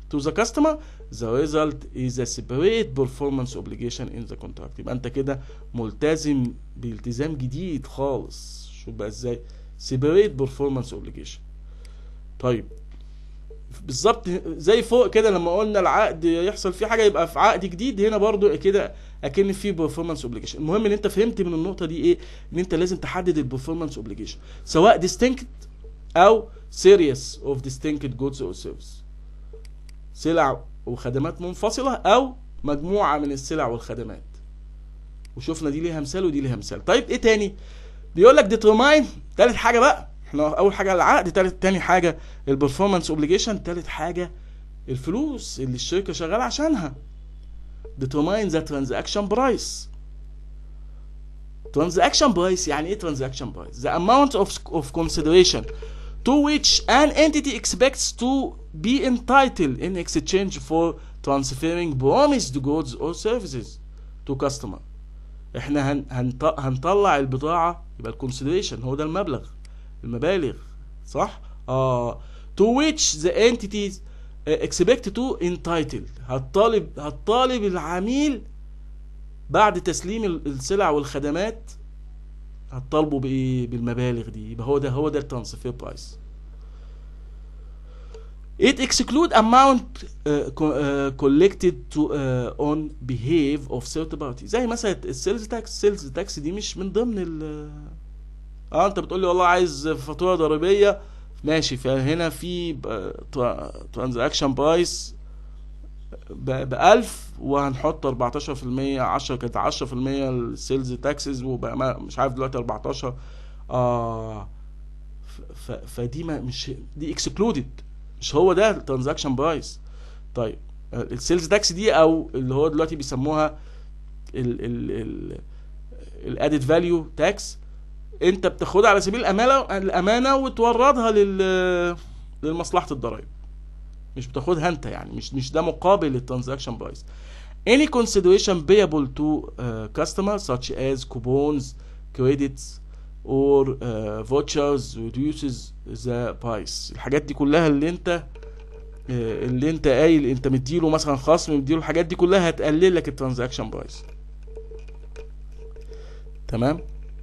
to the customer the result is a separate performance obligation in the contract يبقى انت كده ملتزم بالتزام جديد خالص شوف بقى ازاي separate performance obligation طيب بالظبط زي فوق كده لما قلنا العقد يحصل فيه حاجه يبقى في عقد جديد هنا برضو كده اكن في performance obligation المهم ان انت فهمت من النقطه دي ايه ان انت لازم تحدد البرفورمانس obligation سواء distinct او series of distinct goods or services سلع وخدمات منفصله او مجموعه من السلع والخدمات وشفنا دي ليها مثال ودي ليها مثال طيب ايه تاني بيقول لك ديترماين تالت حاجه بقى احنا اول حاجه العقد تالت تاني حاجه البرفورمانس اوبليجيشن تالت حاجه الفلوس اللي الشركه شغاله عشانها determine the transaction price transaction price يعني ايه transaction price the amount of, of consideration to which an entity expects to be entitled in exchange for transferring promised goods or services to customer احنا هن هنط... هنطلع البضاعة يبقى الكونسيدريشن هو ده المبلغ المبالغ صح؟ اه to which the entities expect to entitle هتطالب هتطالب العميل بعد تسليم السلع والخدمات هتطالبه بايه بالمبالغ دي يبقى هو ده هو ده الترانسفير برايس It exclude amount uh, uh, collected to uh, on behalf of third party زي مثلا السيلز تاكس السيلز تاكس دي مش من ضمن ال اه انت بتقول لي والله عايز فاتوره ضريبيه ماشي فهنا في ترانزاكشن برايس ب 1000 وهنحط 14% 10 كانت 10% السيلز تاكسز وبقى مش عارف دلوقتي 14 اه ف فدي ما مش دي اكسكلودد مش هو ده الترانزاكشن برايس طيب السيلز تاكس دي او اللي هو دلوقتي بيسموها ال ال ال الادد فاليو تاكس انت بتاخدها على سبيل الامانه الامانه وتوردها لل لمصلحه الضرائب مش بتاخدها انت يعني مش مش ده مقابل للترانزاكشن برايس any consideration payable to uh, customer such as coupons credits or uh, vouchers reduces the price الحاجات دي كلها اللي انت uh, اللي انت قايل انت مديله مثلا خصم مديله الحاجات دي كلها هتقلل لك الترانزاكشن برايس تمام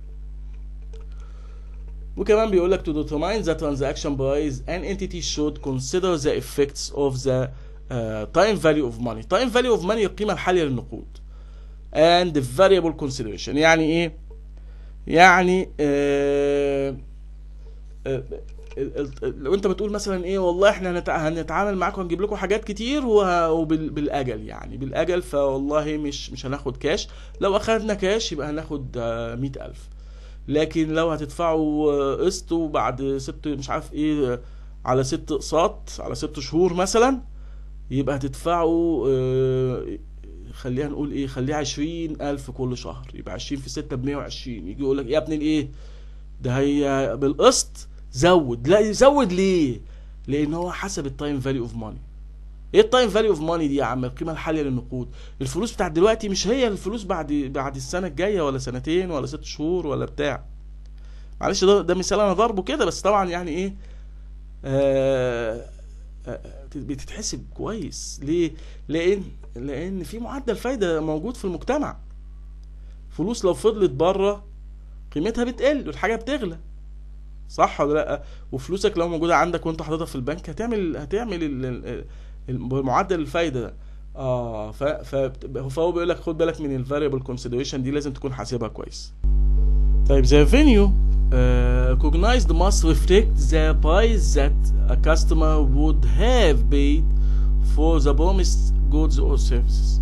وكمان بيقول لك to determine the transaction price an entity should consider the effects of the uh, time value of money time value of money القيمة الحالية للنقود and the variable consideration يعني ايه يعني آه آه لو انت بتقول مثلا ايه والله احنا هنتعامل معاكم هنجيب لكم حاجات كتير وبالاجل يعني بالاجل فوالله مش مش هناخد كاش لو اخدنا كاش يبقى هناخد مئة الف لكن لو هتدفعوا قسط وبعد ست مش عارف ايه على ست اقساط على ست شهور مثلا يبقى هتدفعوا خلينا نقول ايه خليها عشرين الف كل شهر يبقى عشرين في ستة بمية وعشرين يجي يقول لك يا ابني الايه ده هي بالقسط زود لا يزود ليه لان هو حسب التايم فاليو اوف ماني ايه التايم فاليو اوف ماني دي يا عم القيمه الحاليه للنقود الفلوس بتاعت دلوقتي مش هي الفلوس بعد بعد السنه الجايه ولا سنتين ولا ست شهور ولا بتاع معلش ده, ده مثال انا ضربه كده بس طبعا يعني ايه آه آه بتتحسب كويس ليه لان لان في معدل فايده موجود في المجتمع فلوس لو فضلت بره قيمتها بتقل والحاجه بتغلى صح ولا لا وفلوسك لو موجوده عندك وانت حاططها في البنك هتعمل هتعمل معدل الفايده ده اه ف ف فهو بيقول لك خد بالك من الفاريبل كونسيدريشن دي لازم تكون حاسبها كويس طيب the revenue uh, recognized must reflect the price that a customer would have paid for the promised goods or services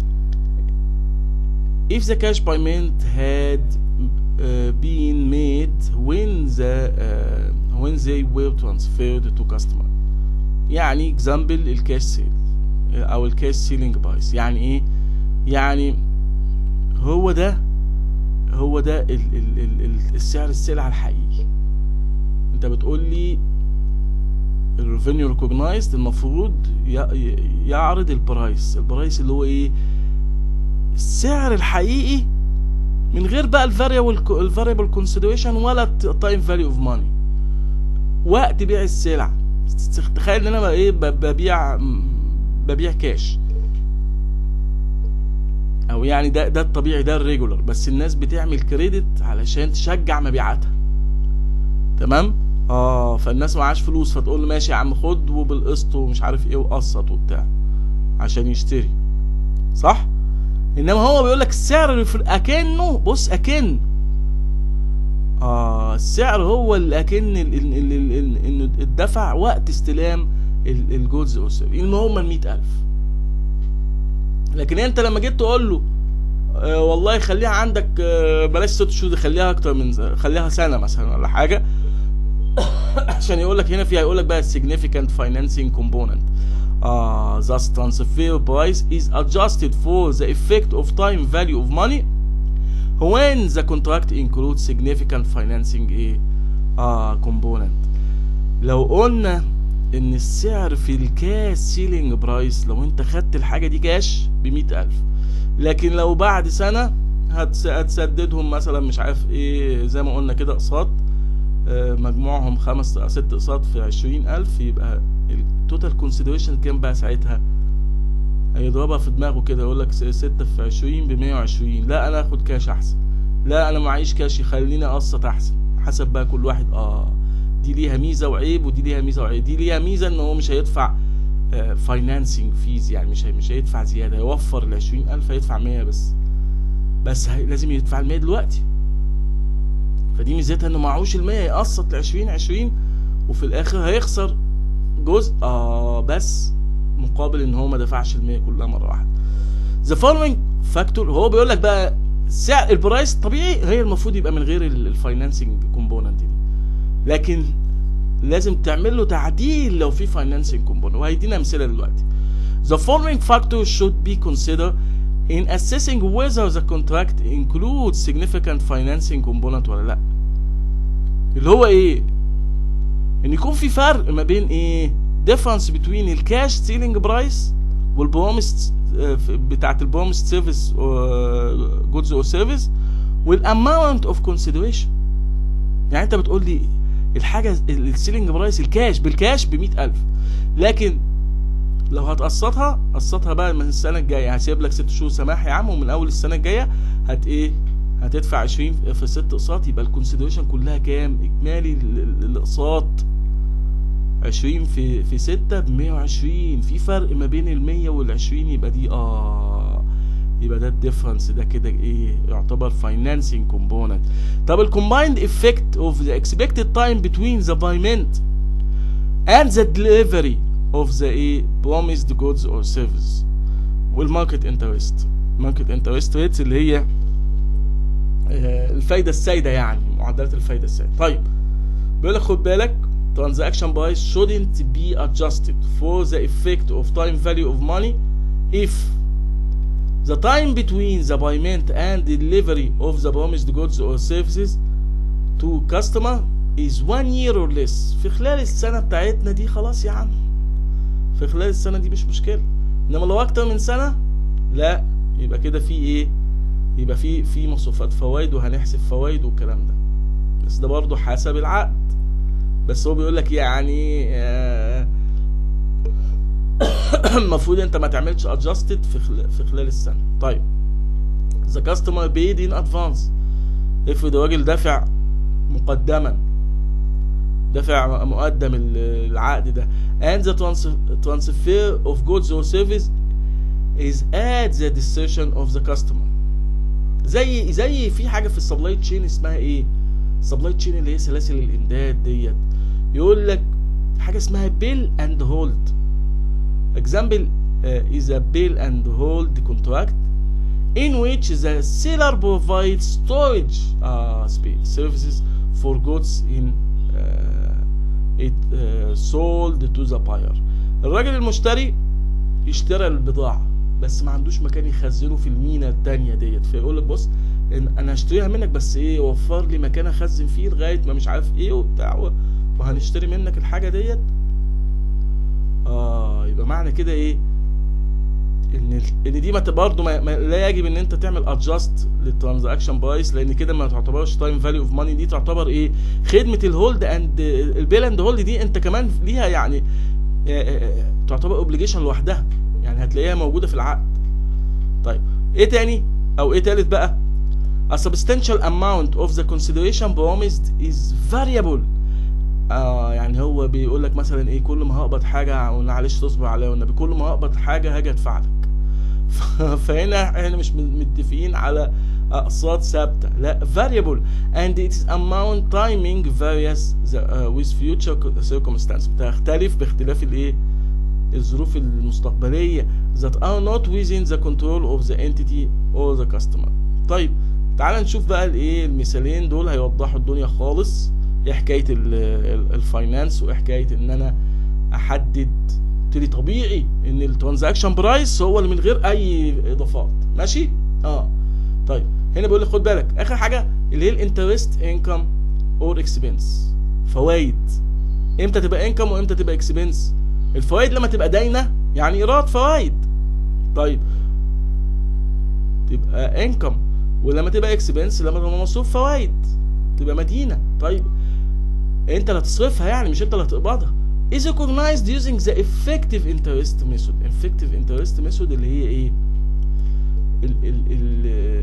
if the cash payment had uh, been made when the uh, when they were transferred to customer يعني example الكاش سيل او الكاش سيلينج برايس يعني ايه يعني هو ده هو ده ال ال ال ال السعر السلعة الحقيقي انت بتقول لي الريفينيو ريكوجنايزد المفروض يعرض البرايس البرايس اللي هو ايه السعر الحقيقي من غير بقى الفاريبل الفاريبل كونسيدريشن ولا التايم فاليو اوف ماني وقت بيع السلع تخيل ان انا ايه ببيع ببيع كاش او يعني ده ده الطبيعي ده الريجولر بس الناس بتعمل كريدت علشان تشجع مبيعاتها تمام اه فالناس معاش فلوس فتقول له ماشي يا عم خد وبالقسط ومش عارف ايه وقسط وبتاع عشان يشتري صح انما هو بيقول لك السعر في اكنه بص اكن اه السعر هو اللي اكن انه اتدفع وقت استلام الجودز او اللي هم ال 100000 لكن انت لما جيت تقول له آه والله خليها عندك آه بلاش ست شهور خليها اكتر من خليها سنه مثلا ولا حاجه عشان يقول لك هنا فيها يقول لك بقى significant financing component uh, thus transfer price is adjusted for the effect of time value of money when the contract includes significant financing ايه اه component لو قلنا ان السعر في الكاش سيلينج برايس لو انت خدت الحاجة دي كاش بمئة الف لكن لو بعد سنة هتسددهم مثلا مش عارف ايه زي ما قلنا كده اقساط مجموعهم خمس ست اقساط في عشرين الف يبقى التوتال كونسيدريشن كام بقى ساعتها هيضربها في دماغه كده يقول لك ستة في عشرين بمية وعشرين لا انا اخد كاش احسن لا انا معيش كاش يخليني اقسط احسن حسب بقى كل واحد اه دي ليها ميزه وعيب ودي ليها ميزه وعيب دي ليها ميزه ان هو مش هيدفع فاينانسنج فيز يعني مش مش هيدفع زياده هيوفر ال 20000 هيدفع 100 بس بس هي لازم يدفع ال 100 دلوقتي فدي ميزتها انه معهوش ال 100 يقسط ل 20 20 وفي الاخر هيخسر جزء اه بس مقابل ان هو ما دفعش ال 100 كلها مره واحده ذا فولوينج فاكتور هو بيقول لك بقى سعر البرايس الطبيعي هي المفروض يبقى من غير الفاينانسنج كومبوننت دي لكن لازم تعمل له تعديل لو في فاينانسنج كومبوننت وهيدينا امثله دلوقتي The following factors should be considered in assessing whether the contract includes significant financing component ولا لا اللي هو ايه ان يكون في فرق ما بين ايه difference between الكاش سيلينج برايس والبروميس بتاعت البروميس سيرفيس جودز اور سيرفيس والاماونت اوف كونسيدريشن يعني انت بتقول لي الحاجه السيلينج برايس الكاش بالكاش ب ألف لكن لو هتقسطها قسطها بقى من السنه الجايه هسيب لك ست شهور سماح يا عم ومن اول السنه الجايه هت ايه هتدفع 20 في ست اقساط يبقى الكونسيدريشن كلها كام اجمالي الاقساط 20 في في 6 ب 120 في فرق ما بين ال 100 وال 20 يبقى دي اه يبقى ده الديفرنس ده كده ايه يعتبر فاينانسنج كومبوننت طب الكومبايند افكت اوف ذا اكسبكتد تايم بتوين ذا بايمنت and the delivery of the ايه promised goods or service والماركت انترست ماركت انترست ريتس اللي هي آه الفايده السائده يعني معدلات الفايده السائده طيب بيقول لك خد بالك transaction price shouldn't be adjusted for the effect of time value of money if the time between the payment and delivery of the promised goods or services to customer is one year or less في خلال السنة بتاعتنا دي خلاص يا عم في خلال السنة دي مش مشكلة انما لو اكتر من سنة لا يبقى كده في ايه يبقى في في مصروفات فوائد وهنحسب فوائد والكلام ده بس ده برضه حسب العقد بس هو بيقول لك يعني المفروض انت ما تعملش adjusted في خلال في خلال السنه طيب the customer paid in advance افرض الراجل دافع مقدما دافع مقدم العقد ده and the transfer of goods or service is at the decision of the customer زي زي في حاجه في السبلاي تشين اسمها ايه السبلاي تشين اللي هي سلاسل الامداد ديت يقول لك حاجه اسمها بيل اند هولد example uh, is a bill and hold contract in which the seller provides storage uh, space services for goods in uh, it uh, sold to the buyer الراجل المشتري اشترى البضاعة بس ما عندوش مكان يخزنه في المينا التانية ديت فيقول لك بص إن انا هشتريها منك بس ايه وفر لي مكان اخزن فيه لغاية ما مش عارف ايه وبتاع وهنشتري منك الحاجة ديت اه يبقى معنى كده ايه ان ان دي ما برضه ما ما لا يجب ان انت تعمل ادجاست للترانزاكشن برايس لان كده ما تعتبرش تايم فاليو اوف ماني دي تعتبر ايه خدمه الهولد اند البيل اند هولد دي انت كمان ليها يعني تعتبر اوبليجيشن لوحدها يعني هتلاقيها موجوده في العقد طيب ايه تاني او ايه تالت بقى A substantial amount of the consideration promised is variable آه يعني هو بيقول لك مثلا ايه كل ما هقبض حاجه معلش تصبر عليا والنبي كل ما هقبض حاجه هاجي ادفع لك فهنا احنا مش متفقين على اقساط ثابته لا variable and its amount timing varies the, uh, with future circumstances بتختلف باختلاف الايه الظروف المستقبليه that are not within the control of the entity or the customer طيب تعال نشوف بقى الايه المثالين دول هيوضحوا الدنيا خالص ايه حكايه الفاينانس وايه حكايه ان انا احدد تلي طبيعي ان الترانزاكشن برايس هو اللي من غير اي اضافات ماشي اه طيب هنا بيقول لك خد بالك اخر حاجه اللي هي الانترست انكم اور اكسبنس فوائد امتى تبقى انكم وامتى تبقى اكسبنس الفوائد لما تبقى داينه يعني ايراد فوائد طيب تبقى انكم ولما تبقى اكسبنس لما تبقى مصروف فوائد تبقى مدينه طيب انت اللي هتصرفها يعني مش انت اللي هتقبضها is recognized using the effective interest method effective interest method اللي هي ايه ال ال ال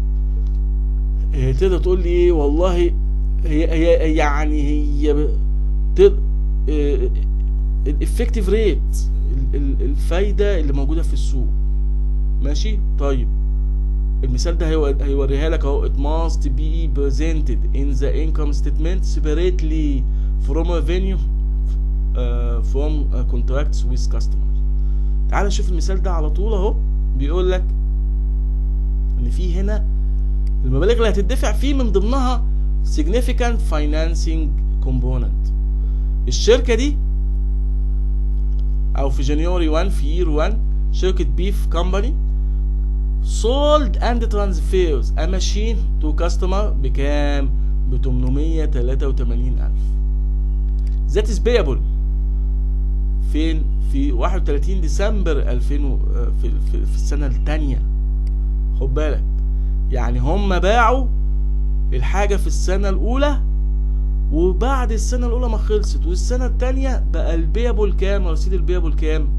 هي تقدر تقول لي ايه والله هي هي يعني هي الافكتيف ريت الفايده اللي موجوده في السوق ماشي طيب المثال ده هيوريها لك اهو it must be presented in the income statement separately from revenue uh, from uh, contracts with customers تعال نشوف المثال ده على طول اهو بيقول لك ان في هنا المبالغ اللي هتدفع فيه من ضمنها significant financing component الشركه دي او في جانيوري 1 في يير 1 شركه بيف كومباني sold and transfers a machine to customer بكام؟ ب 883 ألف that is payable فين؟ في 31 ديسمبر 2000 و... في, في, في السنة التانية خد بالك يعني هم باعوا الحاجة في السنة الأولى وبعد السنة الأولى ما خلصت والسنة التانية بقى البيبل كام؟ رصيد البيبل كام؟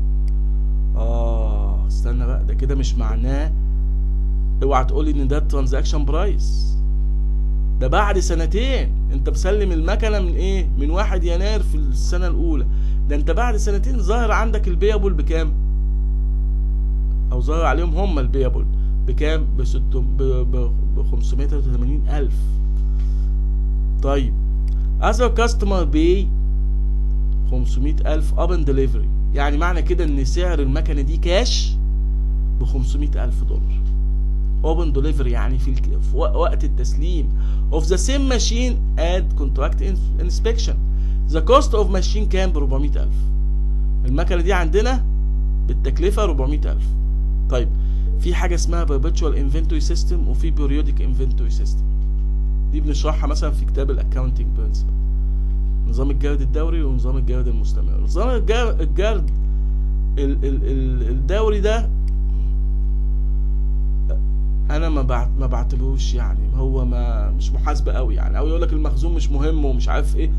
آه استنى بقى ده كده مش معناه اوعى تقولي ان ده الترانزاكشن برايس ده بعد سنتين انت مسلم المكنه من ايه من واحد يناير في السنه الاولى ده انت بعد سنتين ظاهر عندك البيبل بكام او ظاهر عليهم هم البيبل بكام ب 6 ب 583 الف طيب other customer pay 500 الف up and delivery يعني معنى كده ان سعر المكنه دي كاش ب 500 الف دولار open delivery يعني في, الك... في وقت التسليم of the same machine at contract inspection the cost of machine كام ب 400000 المكنه دي عندنا بالتكلفه 400000 طيب في حاجه اسمها perpetual inventory system وفي periodic inventory system دي بنشرحها مثلا في كتاب الاكاونتنج برنسبل نظام الجرد الدوري ونظام الجرد المستمر نظام الجرد ال ال ال الدوري ده انا ما بعت ما بعتلوش يعني هو ما مش محاسبه قوي يعني او يقول لك المخزون مش مهم ومش عارف ايه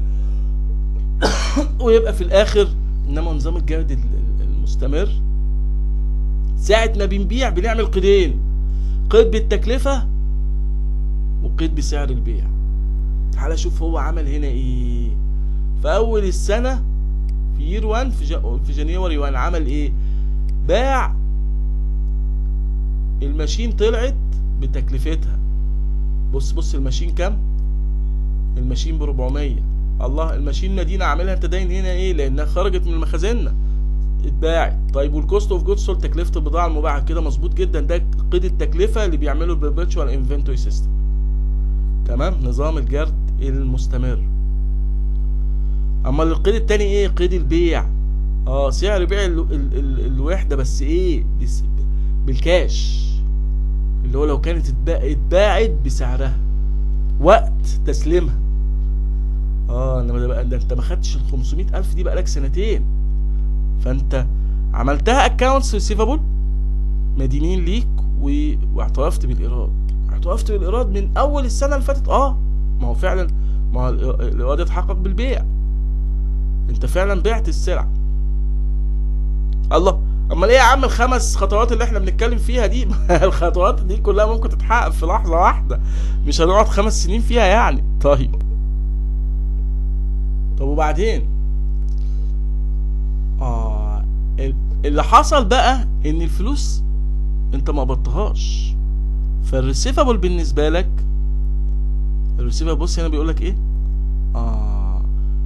ويبقى في الاخر انما نظام الجرد المستمر ساعة ما بنبيع بنعمل قيدين قيد بالتكلفة وقيد بسعر البيع تعال شوف هو عمل هنا ايه في اول السنة في يير 1 في, جا في جانيوري 1 عمل ايه باع الماشين طلعت بتكلفتها بص بص الماشين كام الماشين ب 400 الله الماشين مدينه عاملها انت داين هنا ايه لانها خرجت من مخازننا اتباعت طيب والكوست اوف جود سولد تكلفه البضاعه المباعه كده مظبوط جدا ده قيد التكلفه اللي بيعمله البيرتشوال انفنتوري سيستم تمام نظام الجرد المستمر اما القيد التاني ايه قيد البيع اه سعر بيع ال ال ال الوحده بس ايه بس بالكاش اللي هو لو كانت اتباعت بسعرها وقت تسليمها اه انما ده بقى ده انت ما خدتش ال 500 الف دي بقى لك سنتين فانت عملتها اكونتس ريسيفابل مدينين ليك و... واعترفت بالايراد اعترفت بالايراد من اول السنه اللي فاتت اه ما هو فعلا ما هو الايراد اتحقق بالبيع انت فعلا بعت السلعه الله امال ايه يا عم الخمس خطوات اللي احنا بنتكلم فيها دي الخطوات دي كلها ممكن تتحقق في لحظه واحده مش هنقعد خمس سنين فيها يعني طيب طب وبعدين اه اللي حصل بقى ان الفلوس انت ما قبضتهاش فالريسيفابل بالنسبه لك الريسيفابل بص هنا بيقول لك ايه اه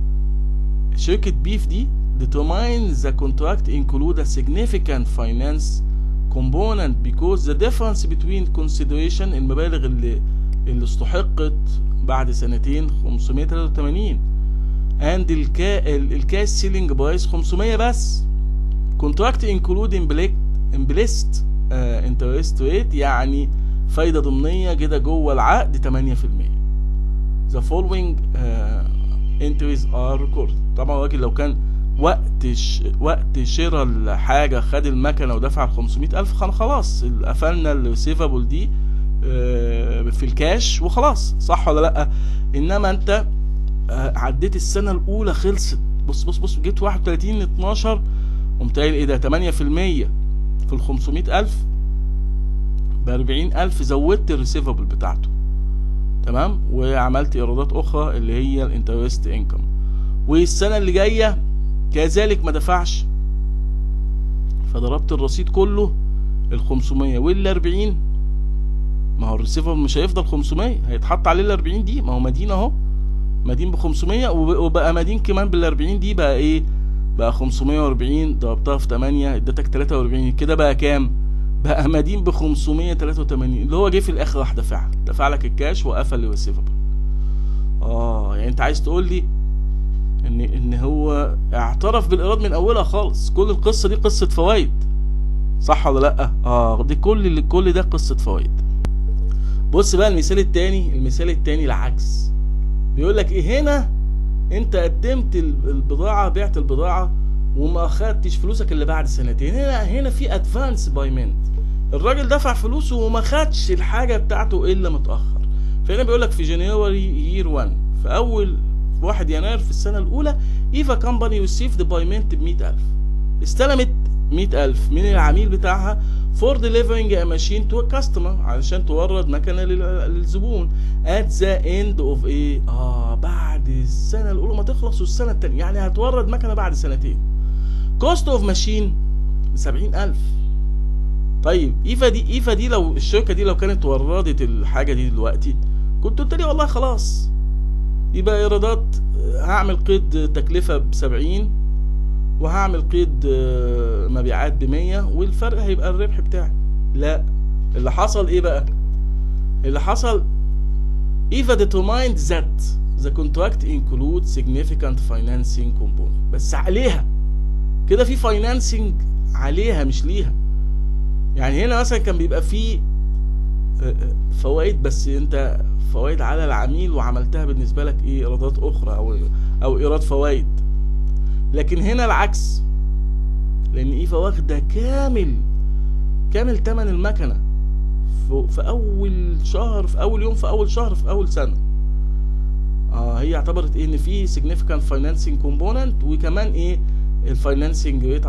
شركه بيف دي determine the contract include a significant finance component because the difference between consideration المبالغ اللي اللي استحقت بعد سنتين 583 and الكا الكاش سيلينج برايس 500 بس contract include implicit uh, interest rate يعني فايدة ضمنية كده جوه العقد 8% the following uh, entries are recorded طبعا الراجل لو كان وقت ش... وقت شراء الحاجة خد المكنة ودفع ال 500 ألف خلاص قفلنا الريسيفابل دي في الكاش وخلاص صح ولا لأ إنما أنت عديت السنة الأولى خلصت بص بص بص جبت 31 12 قمت قايل إيه ده 8% في ال 500 ألف ب 40 ألف زودت الريسيفابل بتاعته تمام وعملت إيرادات أخرى اللي هي الانترست انكم والسنة اللي جاية كذلك ما دفعش فضربت الرصيد كله ال 500 وال 40 ما هو الريسيفر مش هيفضل 500 هيتحط عليه ال 40 دي ما هو مدين اهو مدين ب 500 وبقى مدين كمان بال 40 دي بقى ايه بقى 540 ضربتها في 8 ادتك 43 كده بقى كام بقى مدين ب 583 اللي هو جه في الاخر راح دفع دفع لك الكاش وقفل الريسيفر اه يعني انت عايز تقول لي ان ان هو اعترف بالايراد من اولها خالص كل القصه دي قصه فوائد صح ولا لا اه دي كل كل ده قصه فوائد بص بقى المثال التاني المثال التاني العكس بيقول لك ايه هنا انت قدمت البضاعه بعت البضاعه وما اخدتش فلوسك الا بعد سنتين هنا هنا في ادفانس بايمنت الراجل دفع فلوسه وما خدش الحاجه بتاعته الا متاخر فهنا بيقول لك في جانيوري يير 1 في اول في 1 يناير في السنه الاولى ايفا كامباني ريسيفد بايمنت ب 100000 استلمت 100000 من العميل بتاعها فور ديليفرنج ا ماشين تو كاستمر علشان تورد مكنه للزبون ات ذا اند اوف ايه اه بعد السنه الاولى ما تخلص والسنه الثانيه يعني هتورد مكنه بعد سنتين كوست اوف ماشين ب 70000 طيب ايفا دي ايفا دي لو الشركه دي لو كانت وردت الحاجه دي دلوقتي كنت قلت لي والله خلاص يبقى ايرادات هعمل قيد تكلفه ب 70 وهعمل قيد مبيعات ب 100 والفرق هيبقى الربح بتاعي لا اللي حصل ايه بقى اللي حصل ايفا determined that the contract includes significant financing component بس عليها كده في فاينانسنج عليها مش ليها يعني هنا مثلا كان بيبقى في فوائد بس انت فوائد على العميل وعملتها بالنسبه لك ايه ايرادات اخرى او او ايراد فوائد لكن هنا العكس لان ايفا واخده كامل كامل تمن المكنه في اول شهر في اول يوم في اول شهر في اول سنه اه هي اعتبرت ايه ان في significant financing component وكمان ايه الفاينانسنج ريت 10%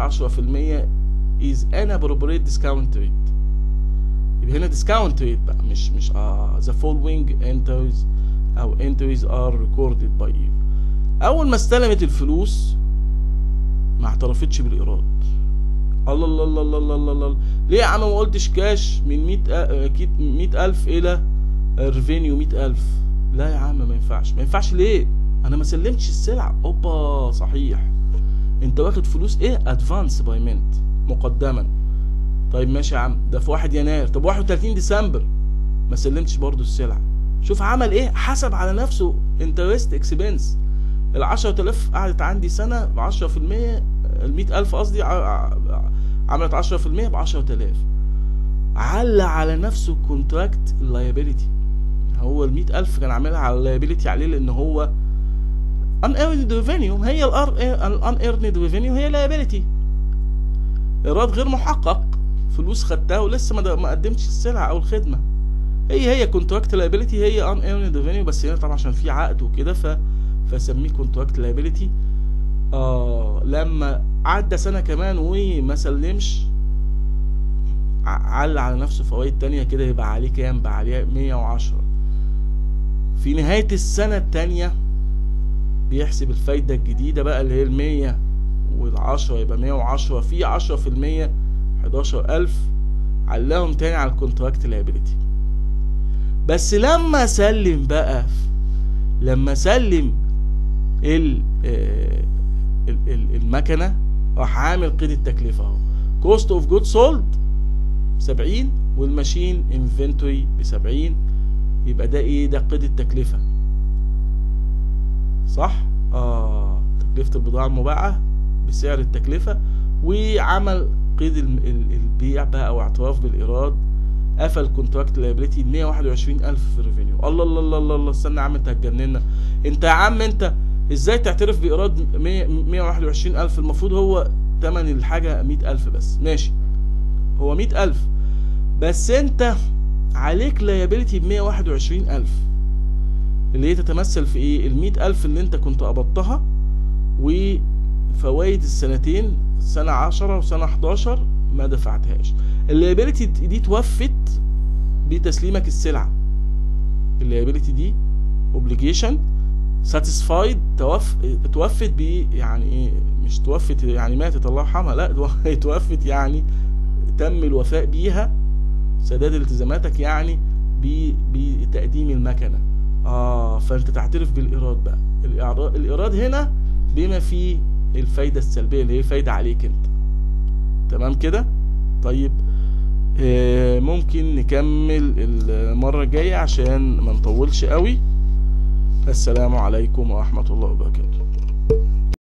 is an appropriate discount rate يبقى هنا discount rate بقى مش مش اه the following entries او entries are recorded by you اول ما استلمت الفلوس ما اعترفتش بالايراد الله الله الله الله الله الله, الله. ليه يا عم ما قلتش كاش من 100 اكيد 100000 الى ريفينيو 100000 لا يا عم ما ينفعش ما ينفعش ليه انا ما سلمتش السلعه اوبا صحيح انت واخد فلوس ايه ادفانس بايمنت مقدما طيب ماشي يا عم ده في 1 يناير طب 31 ديسمبر ما سلمتش برضو السلعه شوف عمل ايه حسب على نفسه انترست اكسبنس ال 10000 قعدت عندي سنه ب 10% ال 100000 قصدي عملت 10% ب 10000 علق على نفسه كونتراكت اللايبيليتي هو ال 100000 كان عاملها على اللايبيليتي عليه لان هو unearned revenue هي ال unearned revenue هي liability ايراد غير محقق فلوس خدتها ولسه ما قدمتش السلعه او الخدمه هي هي كونتراكت liability هي unearned revenue بس هنا طبعا عشان في عقد وكده ف فسميه كونتراكت liability اه لما عدى سنة كمان وما سلمش ع- علق على نفسه فوائد تانية كده يبقى عليه كام بقى عليه 110 في نهاية السنة التانية بيحسب الفايدة الجديدة بقى اللي هي المية والعشرة يبقى مية وعشرة في عشرة في المية حداشر ألف علاهم تاني على الكونتراكت لابيليتي بس لما سلم بقى لما سلم ال آه، ال- ال- المكنة راح عامل قيد التكلفة اهو كوست اوف جود سولد 70 والماشين انفنتوري ب 70 يبقى ده ايه ده قيد التكلفة صح اه تكلفة البضاعة المباعة بسعر التكلفة وعمل قيد الم- ال- البيع بقى او اعتراف بالايراد قفل كونتراكت لايبيليتي 121000 في الريفينيو الله الله الله الله الله استنى يا عم انت هتجننا انت يا عم انت ازاي تعترف بايراد 100 121000 المفروض هو تمن الحاجة 100000 بس ماشي هو 100000 بس انت عليك لايبيليتي ب 121000 اللي هي تتمثل في ايه ال 100000 اللي انت كنت قبضتها وفوائد السنتين سنة 10 وسنة 11 ما دفعتهاش اللايبيليتي دي توفت بتسليمك السلعة اللايبيليتي دي اوبليجيشن ساتيسفايد توف توفت ب يعني ايه مش توفت يعني ماتت الله يرحمها لا توفت يعني تم الوفاء بيها سداد التزاماتك يعني ب- بتقديم المكنه اه فانت تعترف بالايراد بقى الإعراض- الايراد هنا بما فيه الفايده السلبيه اللي هي فايده عليك انت تمام كده طيب آه ممكن نكمل المره الجايه عشان ما نطولش قوي السلام عليكم ورحمه الله وبركاته